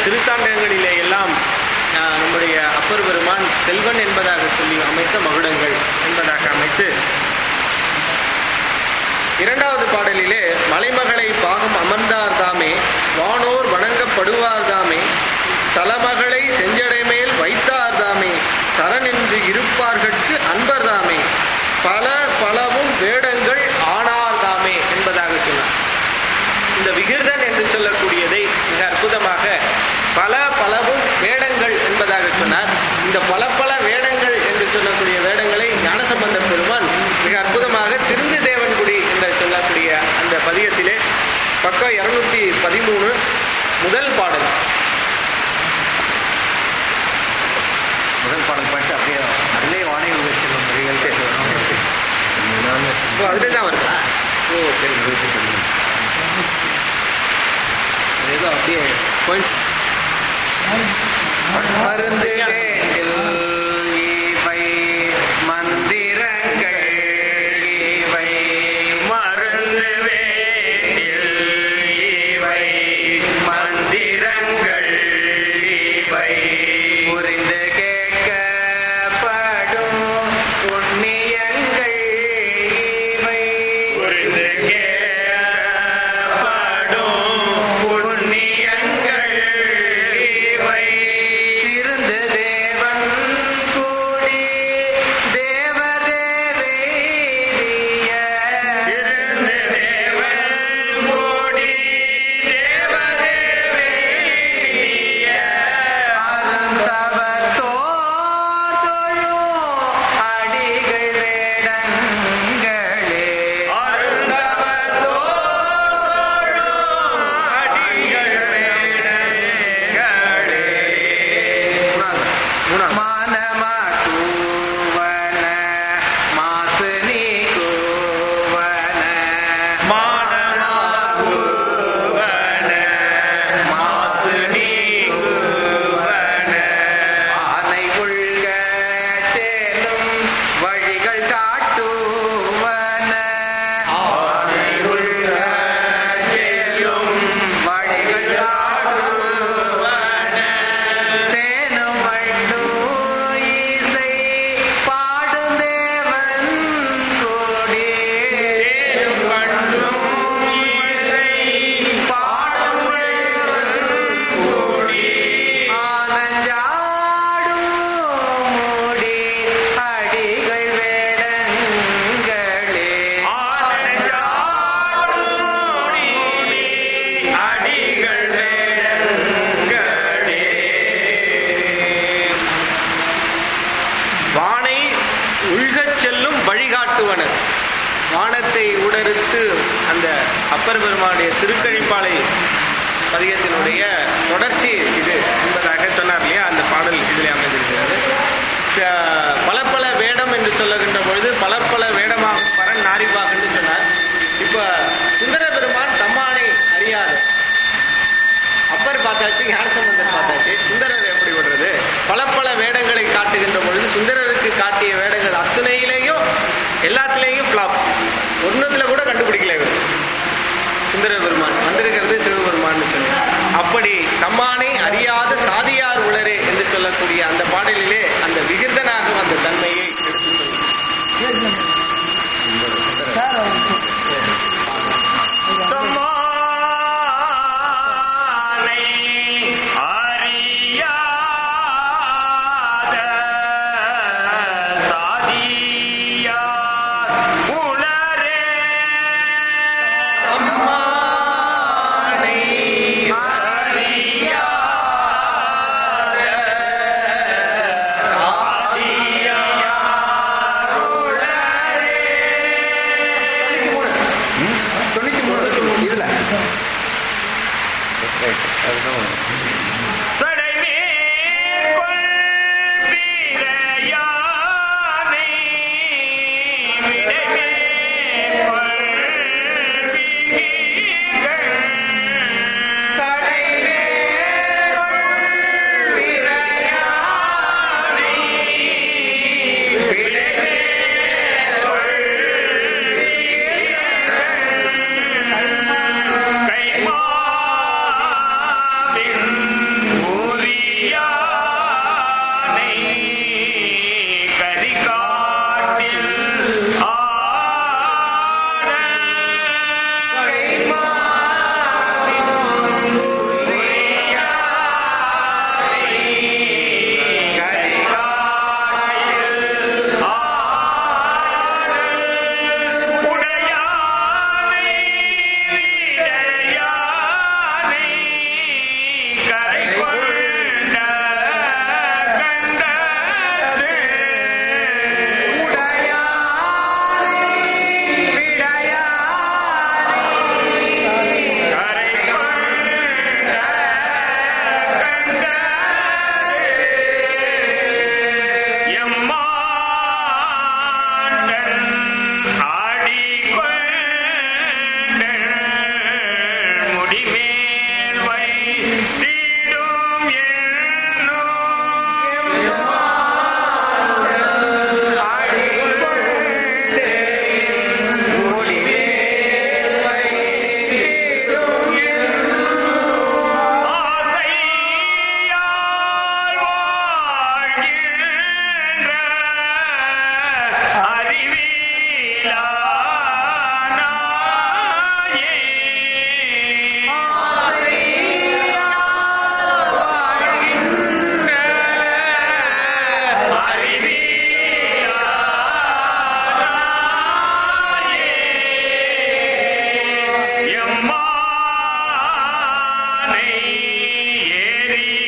Speaker 1: திருத்தாண்டங்களிலே எல்லாம் ஆஹ், நம்முடைய அப்பர் பெருமான் செல்வன் என்பதாக சொல்லி அமைத்த மகுடங்கள் என்பதாக அமைத்து இரண்டாவது பாடலிலே மலைமகளை பாகம் அமர்ந்தார் தாமே வானோர் வணங்கப்படுவார் தாமே சலமகளை செஞ்சடை மேல் வைத்தார் தாமே சரணென்று இருப்பார்கட்கு அன்பர் தாமே பல பலவும் வேடங்கள் ஆனார் தாமே என்பதாக சொன்னார் இந்த விகிர்தன் என்று சொல்லக்கூடியதை மிக அற்புதமாக பல பலவும் வேடங்கள் என்பதாக சொன்னார் இந்த பல பல வேடங்கள் என்று சொல்லக்கூடிய வேடங்களை ஞானசம்பந்த பெருமான் மிக அற்புதமாக திருந்து தேவன்குடி என்று சொல்லக்கூடிய அந்த பதியத்திலே பக்கம் இருநூத்தி பதிமூணு முதல் பாடல்
Speaker 2: முதல் பாடல் பாட்டு அப்படியே அதிலே வானை உபயோகிச்சிருந்த மொழிகள்
Speaker 1: ஓ அதுல தான் வருதா ஓ சரி ஏதோ அப்படியே coincidence.
Speaker 2: மருந்து இவை மந்திரங்கள் இவை
Speaker 3: மருந்து வேண்டில் இவை மந்திரங்கள் இவை
Speaker 2: புரிந்து கேட்கப்படும் புண்ணியங்கள் இவை
Speaker 3: புரிந்து கேட்கப்படும் புண்ணியங்கள் இவை
Speaker 2: திருந்து தேவன் கூடி தேவதேவேரிய
Speaker 3: இருந்து தேவன் கோடி தேவதேவேய
Speaker 2: அடிகள் வேடங்களே
Speaker 1: மூணாவது
Speaker 2: மானமாக்குவன மாசு நீக்குவன ஆனை உள்க சேலும் வழிகள் காட்டுவன ஆனை உள்க சேலும் வழிகள் காட்டுவன தேனும் வண்டும் இசை பாடும் தேவன் கோடி தேனும் வண்டும் இசை பாடும் தேவன் கோடி ஆனஞ்சாடும் மூடி அடிகள் வேடங்களே
Speaker 3: அடிகள் வேடங்களே
Speaker 1: வானை உள்கச் செல்லும் வழிகாட்டுவன வானத்தை உடறுத்து அந்த அப்பர் பெருமானுடைய திருக்கழிப்பாலை பதிகத்தினுடைய தொடர்ச்சி இது என்பதாக சொன்னார் இல்லையா அந்த பாடல் இதிலே அமைந்திருக்கிறது அஹ், பல பல வேடம் என்று சொல்லுகின்ற பொழுது பல பல வேடமாகும் பரன் நாரிபாக என்று சொன்னார் இப்ப சுந்தர பெருமான் தம்மானை அறியாது அப்பர் பார்த்தாச்சு ஞானசம்பந்தர் பார்த்தாச்சு சுந்தரர் எப்படி விடுறது பல பல வேடங்களை காட்டுகின்ற பொழுது சுந்தரருக்கு காட்டிய வேடங்கள் அத்தனையிலையும் எல்லாத்துலேயும் ஃபிளாப் ஒன்றுத்துல கூட கண்டுபிடிக்கல இவர் சுந்தர பெருமான் வந்திருக்கிறது சிவபெருமான் சொல்லி அப்படி தம்மானை அறியாத சாதியார் உளரே என்று சொல்லக்கூடிய அந்த பாடலிலே அந்த விகிர்தனாக வந்த தன்மையை எடுத்துக்
Speaker 3: தம்மானை அறியாத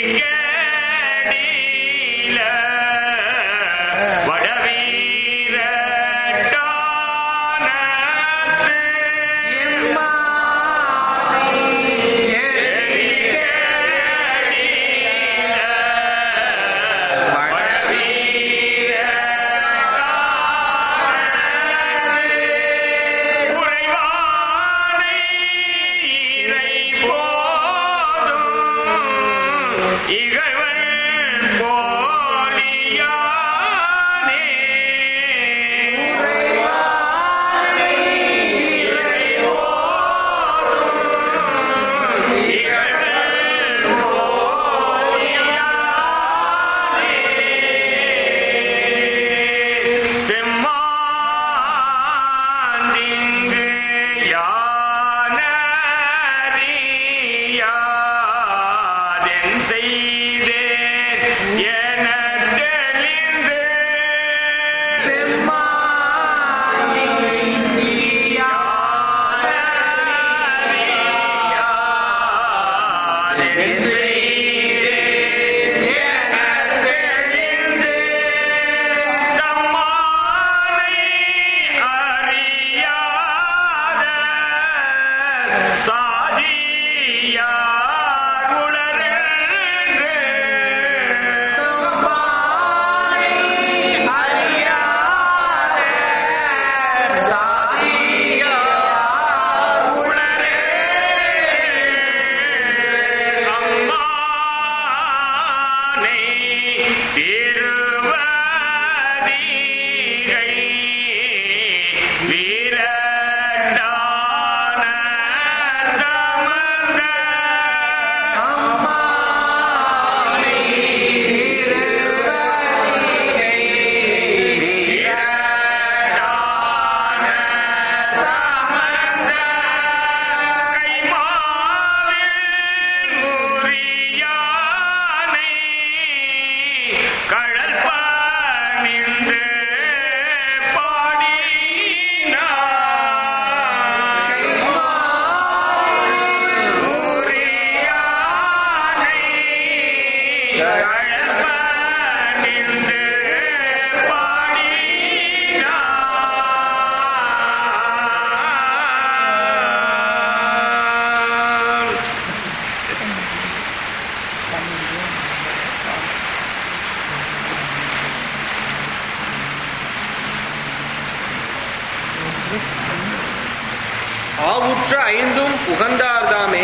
Speaker 1: ஆவுற்ற ஐந்தும் உகந்தார்தாமே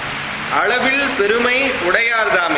Speaker 1: அளவில் பெருமை உடையார்தாமே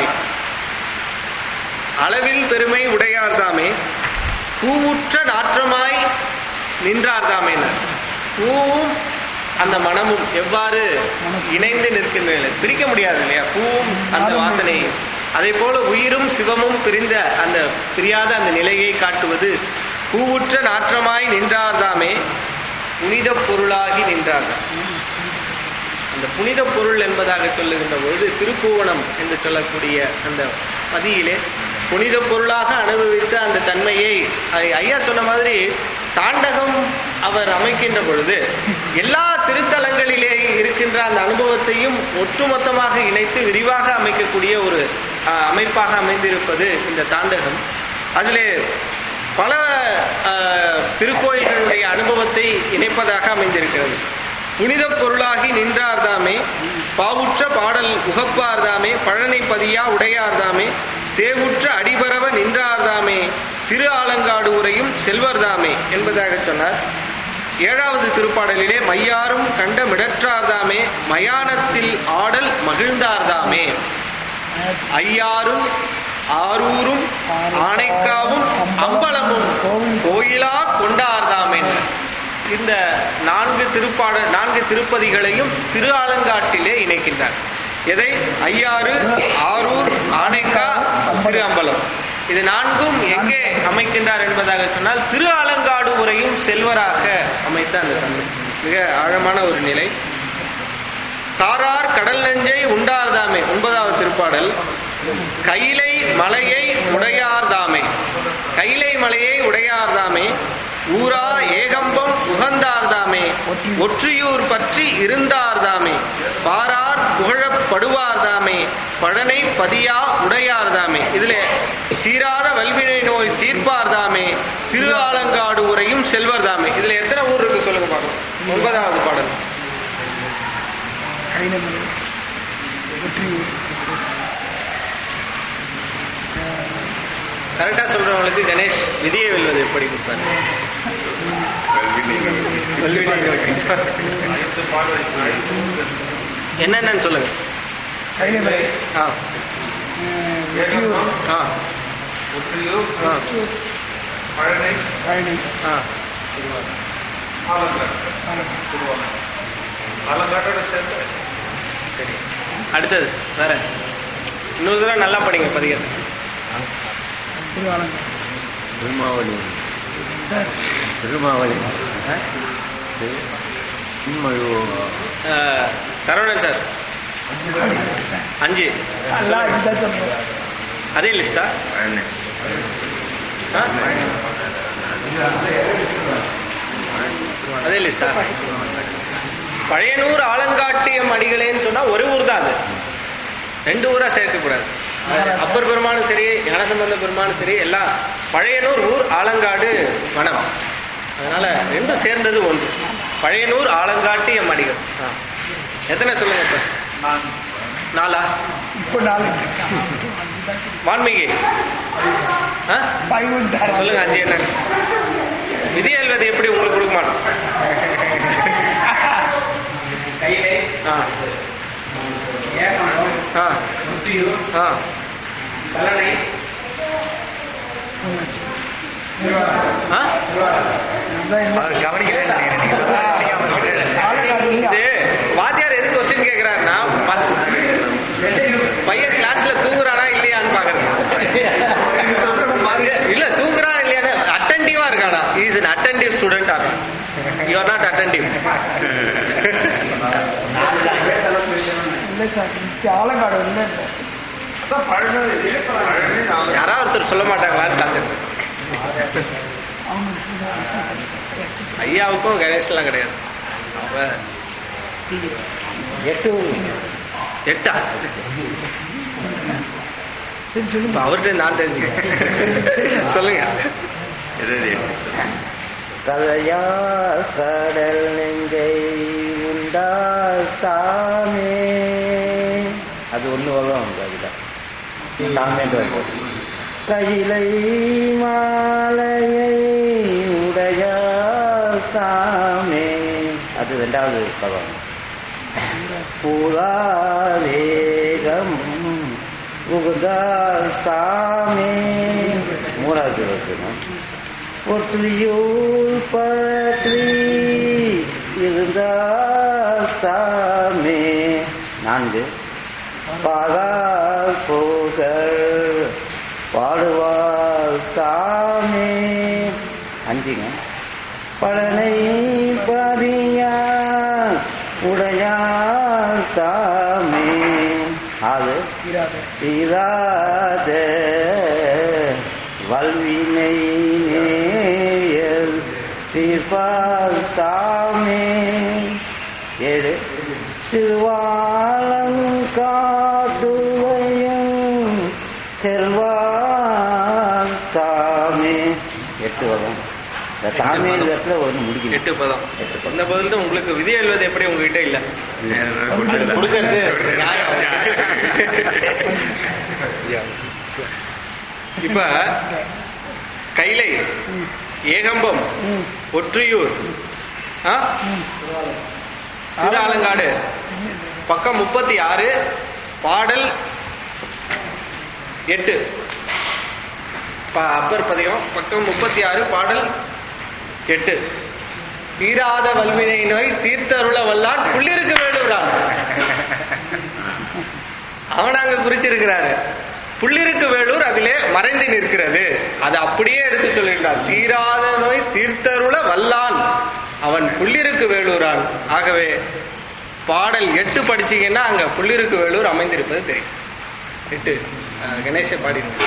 Speaker 1: அளவில் பெருமை உடையார்தாமே பூவுற்ற நாற்றமாய் நின்றார்தாமேனர் பூவும் அந்த மனமும் எவ்வாறு இணைந்து நிற்கின்றன பிரிக்க முடியாது இல்லையா பூவும் அந்த வாசனையும் அதே போல உயிரும் சிவமும் பிரிந்த அந்த பிரியாத அந்த நிலையை காட்டுவது பூவுற்ற நாற்றமாய் நின்றார்தாமே புனித பொருளாகி நின்றார்கள் அந்த புனித பொருள் என்பதாக சொல்லுகின்ற பொழுது திருப்பூவனம் என்று சொல்லக்கூடிய அந்த பதியிலே புனித பொருளாக அனுபவித்த அந்த தன்மையை ஐ- ஐயா சொன்ன மாதிரி தாண்டகம் அவர் அமைக்கின்ற பொழுது எல்லா திருத்தலங்களிலே இருக்கின்ற அந்த அனுபவத்தையும் ஒட்டுமொத்தமாக இணைத்து விரிவாக அமைக்கக்கூடிய ஒரு அஹ், அமைப்பாக அமைந்திருப்பது இந்த தாண்டகம் அதிலே பல அஹ், திருக்கோயில்களுடைய அனுபவத்தை இணைப்பதாக அமைந்திருக்கிறது புனித பொருளாகி நின்றார்தாமே பாவுற்ற பாடல் உகப்பார்தாமே பழனை பதியா உடையார்தாமே தேவுற்ற அடிபரவ நின்றார்தாமே திரு ஆலங்காடு உரையும் செல்வர்தாமே என்பதாக சொன்னார் ஏழாவது திருப்பாடலிலே மையாரும் கண்ட மிடற்றார்தாமே மயானத்தில் ஆடல் மகிழ்ந்தார்தாமே ஐயாரும் ஆரூரும் ஆனைக்காவும் அம்பலமும் கோயிலா கொண்டார்தாமே இந்த நான்கு திருப்பாட நான்கு திருப்பதிகளையும் திரு ஆலங்காட்டிலே இணைக்கின்றார் எதை ஐயாறு ஆரூர் ஆனைக்கா திரு அம்பலம் இது நான்கும் எங்கே அமைக்கின்றார் என்பதாக சொன்னால் திரு ஆலங்காடு உரையும் செல்வராக அமைத்த அந்த தன்மை மிக ஆழமான ஒரு நிலை தாரார் கடல் நெஞ்சை உண்டார்தாமே ஒன்பதாவது திருப்பாடல் கைலை மலையை உடையார்தாமே கைலை மலையை உடையார்தாமே ஊரா ஏகம்பம் உகந்தார் படுவார்தாமே ஒற்றியூர் பற்றி இருந்தார்தாமே பாரார் புகழப்படுவார்தாமே பழனை பதியா உடையார்தாமே இதுல தீராத வல்வினை நோய் தீர்ப்பார்தாமே திரு ஆலங்காடு உரையும் செல்வர்தாமே இதுல எத்தனை ஊர் இருக்கு சொல்லுங்க பாக்கலாம் ஒன்பதாவது பாடல்
Speaker 4: கைனமலை வெற்றியூர்
Speaker 1: கரெக்டா சொல்றவங்களுக்கு கணேஷ் விதியை வெல்வது எப்படி கொடுப்பாரு வல்வினை நோய். என்னென்னு சொல்லுங்க
Speaker 4: கைனமலை
Speaker 1: ஆ
Speaker 4: வெற்றியூர்
Speaker 1: ஆ ஆ
Speaker 4: பழனி
Speaker 1: ஆ சரி அடுத்தது வேற இன்னொரு தடவை நல்லா படிங்க பதிகத்தை
Speaker 4: திருவாலங்காடு
Speaker 2: திருமாவளி
Speaker 4: சார்
Speaker 2: திருமாவளி இன்மொழி
Speaker 1: ஆ, சரவணன் சார் அஞ்சு
Speaker 4: எல்லாம் இதுதான் சொல்றோம்
Speaker 1: அதே லிஸ்டா ஆ? அதே லிஸ்டா பழையனூர் ஆலங்காட்டியம் அடிகளேன்னு சொன்னா ஒரு ஊர் தான் அது ரெண்டு ஊரா சேர்க்கக்கூடாது அப்பர் பெருமானும் சரி ஞானசம்பந்த பெருமானும் சரி எல்லாம் பழையனூர் ஊர் ஆலங்காடு வனம் அதனால ரெண்டும் சேர்ந்தது ஒன்று பழையனூர் ஆலங்காட்டியம் அடிகள் ஆ. எத்தனை சொல்லுங்க இப்ப நாலா
Speaker 4: இப்போ நாலு
Speaker 1: வான்மீகி ஆ?
Speaker 4: பைவன் தரம்
Speaker 1: சொல்லுங்க அஞ்சு என்ன விதி எழுவது எப்படி உங்களுக்கு கொடுக்க மாட்டோம் ஆ. ஆ. ஆ. ஆ? இது வாத்தியார் எதுக்கு கொஸ்டின் கேக்குறாருன்னா பஸ் பையன் கிளாஸ்ல தூங்குறானா இல்லையான்னு பாக்குறது இல்ல தூங்குறான் இல்லையான்னு அட்டன்டிவா இருக்கானா is an attentive student are you or not attentive
Speaker 4: இல்லை சார் இங்கே ஆலங்காடு இல்லை
Speaker 1: யாராவது ஒருத்தர் சொல்ல மாட்டாங்களான்னு பார்த்துட்டு ஐயாவுக்கும் கணேஷ்லாம் கிடையாது அவ
Speaker 2: எட்டு
Speaker 1: எட்டா
Speaker 4: சரி சொல்லுங்க
Speaker 1: இப்ப அவர்கிட்ட நான் தெரிஞ்சுக்கிறேன் சொல்லுங்க
Speaker 2: கதையா கடல் நெஞ்சை உண்டால் தாமே அது ஒண்ணு வரும் அதுதான் தாமே கையிலை மாலையை உடைய சாமே அது ரெண்டாவது பதம் பூராவேகம் உகுதால் சாமே மூணாவது இருக்கணும் ஒற்றியூர் பற்றி இருந்தால் சாமே நான்கு பாகால் போகல் பாடுவார் சாமே அஞ்சுங்க பழனை பதியார் உடையார் சாமே ஆறு தீராத வல்வினை நேயல் தீர்ப்பால் தாமே ஏழு திருவாலங்காட்டுவையும் செல்வால் தாமே எட்டு வரும் இந்த தாமே இடத்துல ஒன்று முடிக்கணும்
Speaker 1: எட்டு பதம்
Speaker 2: எட்டு பதம்.
Speaker 1: இந்த பதில் தான் உங்களுக்கு விதி எழுவது எப்படி உங்ககிட்ட இல்ல கொடுக்கறது நியாயம். இப்ப கைலை ஏகம்பம் ஒற்றியூர் ஆ? திருஆலங்காடு பக்கம் முப்பத்தி ஆறு பாடல் எட்டு ப- அப்பர் பதிகம் பக்கம் முப்பத்தி ஆறு பாடல் எட்டு தீராத வல்வினை நோய் தீர்த்தருள வல்லான் புள்ளிருக்கு வேண்டுகிறான் அவன் அங்க குறிச்சிருக்கிறாரு புள்ளிருக்கு வேலூர் அதிலே மறைந்து நிற்கிறது அது அப்படியே எடுத்து சொல்லிட்டான் தீராத நோய் தீர்த்தருள வல்லான் அவன் புள்ளிருக்கு வேலூரான் ஆகவே பாடல் எட்டு படிச்சீங்கன்னா அங்க புள்ளிருக்கு வேலூர் அமைந்திருப்பது தெரியும் எட்டு அஹ், கணேச பாடிடுங்க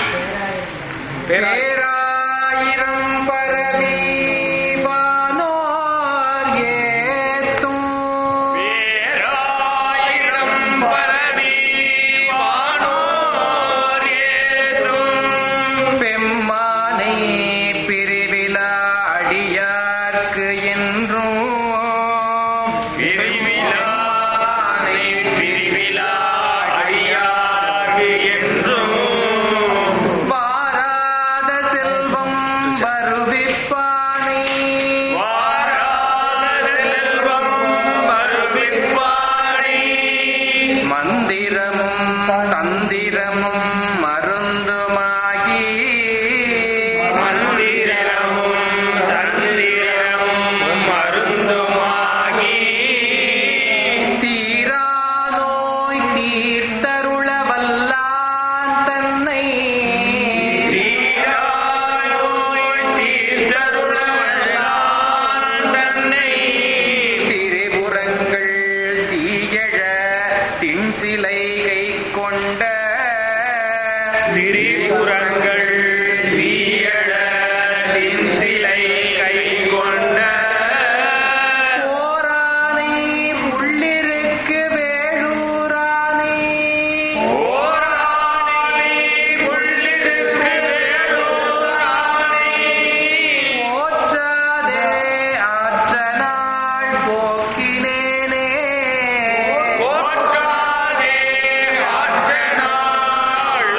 Speaker 1: பேராயிரம் பரவி வானோர்
Speaker 3: திரிபுரங்கள் தீயழ சிலை கை கொண்ட
Speaker 2: போரானை உள்ளிருக்கு வேளூரானை
Speaker 3: ஓரானை உள்ளிருக்கு வேலூரானை
Speaker 2: போற்றாதே ஆற்ற நாள் போக்கினேனே
Speaker 3: போற்றாதே ஆற்ற நாள்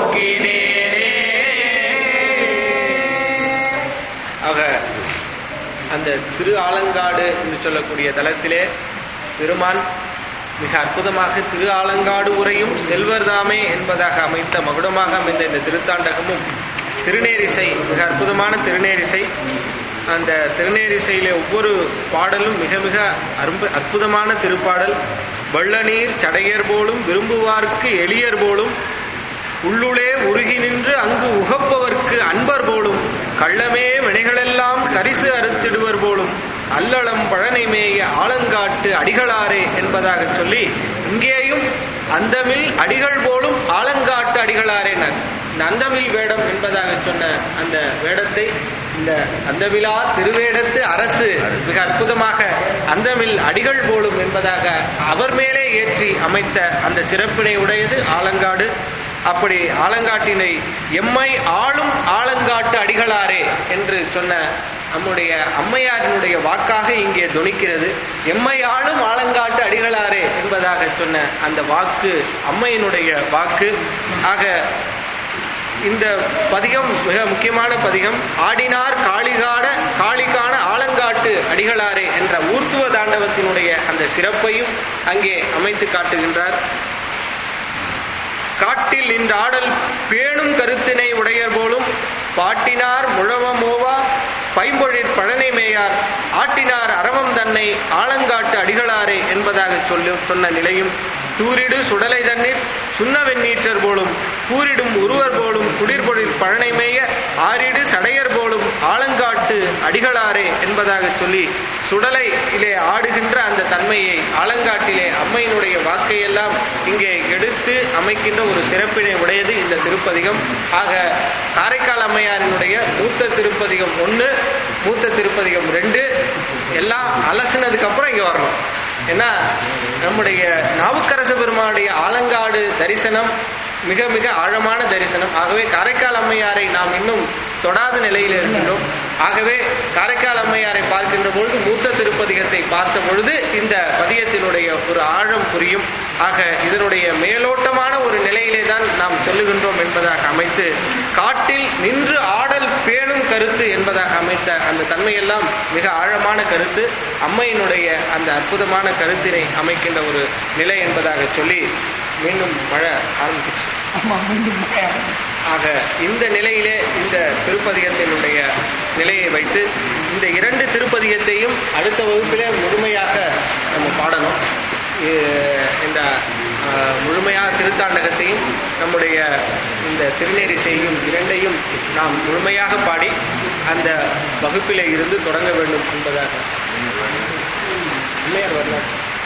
Speaker 3: போக்கினேனே
Speaker 1: ஆக அந்த திரு ஆலங்காடு என்று சொல்லக்கூடிய தலத்திலே பெருமான் மிக அற்புதமாக திரு ஆலங்காடு உரையும் செல்வர்தாமே என்பதாக அமைத்த மகுடமாக அமைந்த இந்த திருத்தாண்டகமும் திருநேரிசை மிக அற்புதமான திருநேரிசை அந்த திருநேரிசையிலே ஒவ்வொரு பாடலும் மிக மிக அரும்ப அற்புதமான திருப்பாடல் வள்ளநீர் சடையர் போலும் விரும்புவார்க்கு எளியர் போலும் உள்ளுளே உருகி நின்று அங்கு உகப்பவர்க்கு அன்பர் போலும் கள்ளமே வினைகளெல்லாம் கரிசு அறுத்திடுவர் போலும் அல்லளம் பழனைமேய ஆலங்காட்டு அடிகளாரே என்பதாக சொல்லி இங்கேயும் அந்தமில் அடிகள் போலும் ஆலங்காட்டு அடிகளாரேனர் இந்த அந்தமில் வேடம் என்பதாக சொன்ன அந்த வேடத்தை இந்த அந்தமிலா திருவேடத்து அரசு மிக அற்புதமாக அந்தமில் அடிகள் போலும் என்பதாக அவர் மேலே ஏற்றி அமைத்த அந்த சிறப்பினை உடையது ஆலங்காடு அப்படி ஆலங்காட்டினை எம்மை ஆளும் ஆலங்காட்டு அடிகளாரே என்று சொன்ன நம்முடைய அம்மையாரினுடைய வாக்காக இங்கே துணிக்கிறது எம்மை ஆளும் ஆலங்காட்டு அடிகளாரே என்பதாக சொன்ன அந்த வாக்கு அம்மையினுடைய வாக்கு ஆக இந்த பதிகம் மிக முக்கியமான பதிகம் ஆடினார் காளிகாட காளிகான ஆலங்காட்டு அடிகளாரே என்ற ஊர்த்துவ தாண்டவத்தினுடைய அந்த சிறப்பையும் அங்கே அமைத்து காட்டுகின்றார் காட்டில் நின்ற ஆடல் பேணும் கருத்தினை உடையர் போலும் பாட்டினார் முழவமோவா பைம்பொழிற் பழனை மேயார் ஆட்டினார் அரவம் தன்னை ஆலங்காட்டு அடிகளாரே என்பதாக சொல்லு சொன்ன நிலையும் தூரிடு சுடலை தண்ணீர் சுண்ணவெண்ணீற்றர் போலும் கூறிடும் உருவர் போலும் குடிர்பொழில் பழனை மேய ஆறிடு சடையர் போலும் ஆலங்காட்டு அடிகளாரே என்பதாக சொல்லி சுடலையிலே ஆடுகின்ற அந்த தன்மையை ஆலங்காட்டிலே அம்மையினுடைய வாக்கையெல்லாம் இங்கே எடுத்து அமைக்கின்ற ஒரு சிறப்பினை உடையது இந்த திருப்பதிகம் ஆக காரைக்கால் அம்மையாரினுடைய மூத்த திருப்பதிகம் ஒன்று மூத்த திருப்பதிகம் ரெண்டு எல்லாம் அலசினதுக்கு அப்புறம் இங்க வரணும் ஏன்னா நம்முடைய நாவுக்கரச பெருமானுடைய ஆலங்காடு தரிசனம் மிக மிக ஆழமான தரிசனம் ஆகவே காரைக்கால் அம்மையாரை நாம் இன்னும் தொடாத நிலையில் இருக்கின்றோம் ஆகவே காரைக்கால் அம்மையாரை பார்க்கின்ற பொழுது மூத்த திருப்பதிகத்தை பார்த்த பொழுது இந்த பதியத்தினுடைய ஒரு ஆழம் புரியும் ஆக இதனுடைய மேலோட்டமான ஒரு நிலையிலே தான் நாம் சொல்லுகின்றோம் என்பதாக அமைத்து காட்டில் நின்று ஆடல் பேணும் கருத்து என்பதாக அமைத்த அந்த தன்மையெல்லாம் மிக ஆழமான கருத்து அம்மையினுடைய அந்த அற்புதமான கருத்தினை அமைக்கின்ற ஒரு நிலை என்பதாக சொல்லி மீண்டும் மழை ஆரம்பிச்சு
Speaker 4: ஆமா மீண்டும் மழை.
Speaker 1: ஆக இந்த நிலையிலே இந்த திருப்பதிகத்தினுடைய நிலையை வைத்து இந்த இரண்டு திருப்பதிகத்தையும் அடுத்த வகுப்பிலே முழுமையாக நம்ம பாடணும் இ- இந்த ஆஹ், முழுமையாக திருத்தாண்டகத்தையும் நம்முடைய இந்த திருநேரிசையும் இரண்டையும் நாம் முழுமையாக பாடி அந்த வகுப்பிலே இருந்து தொடங்க வேண்டும் என்பதாக உண்மையார் வரலாறு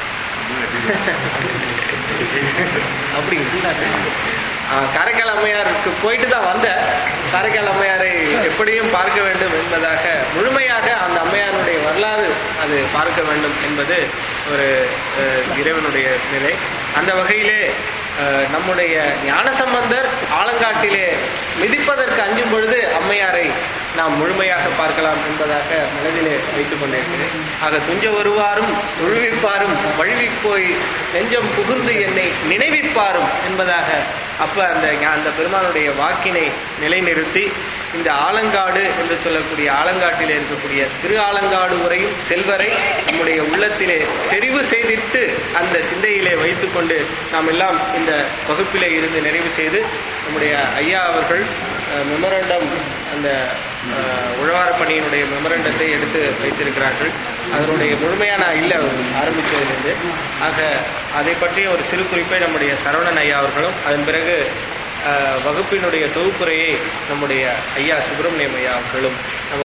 Speaker 1: அப்படி ஆ, காரைக்கால் அம்மையாருக்கு போயிட்டு தான் வந்தேன் காரைக்கால் அம்மையாரை எப்படியும் பார்க்க வேண்டும் என்பதாக முழுமையாக அந்த அம்மையாருடைய வரலாறு அது பார்க்க வேண்டும் என்பது ஒரு அஹ், இறைவனுடைய நிலை அந்த வகையிலே அஹ், நம்முடைய ஞானசம்பந்தர் ஆலங்காட்டிலே மிதிப்பதற்கு அஞ்சும் பொழுது அம்மையாரை நாம் முழுமையாக பார்க்கலாம் என்பதாக மனதிலே வைத்துக் கொண்டிருக்கிறேன் ஆக துஞ்ச வருவாரும் தொழுவிப்பாரும் வழுவி போய் நெஞ்சம் புகுந்து என்னை நினைவிப்பாரும் என்பதாக அப்ப அந்த ஞா- அந்த பெருமானுடைய வாக்கினை நிலைநிறுத்தி இந்த ஆலங்காடு என்று சொல்லக்கூடிய ஆலங்காட்டிலே இருக்கக்கூடிய திரு ஆலங்காடு உரையும் செல்வரை நம்முடைய உள்ளத்திலே செறிவு செய்திட்டு அந்த சிந்தையிலே வைத்துக்கொண்டு நாம் எல்லாம் இந்த வகுப்பிலே இருந்து நிறைவு செய்து நம்முடைய ஐயா அவர்கள் மெமரண்டம் அந்த அஹ், உழவார பணியினுடைய மெமரண்டத்தை எடுத்து வைத்திருக்கிறார்கள் அதனுடைய முழுமையான இல்ல ஆரம்பித்ததிலிருந்து ஆக அதை பற்றிய ஒரு சிறு குறிப்பை நம்முடைய சரவணன் ஐயா அவர்களும் அதன் பிறகு அஹ், வகுப்பினுடைய தொகுப்புரையை நம்முடைய ஐயா சுப்பிரமணியம் ஐயா அவர்களும்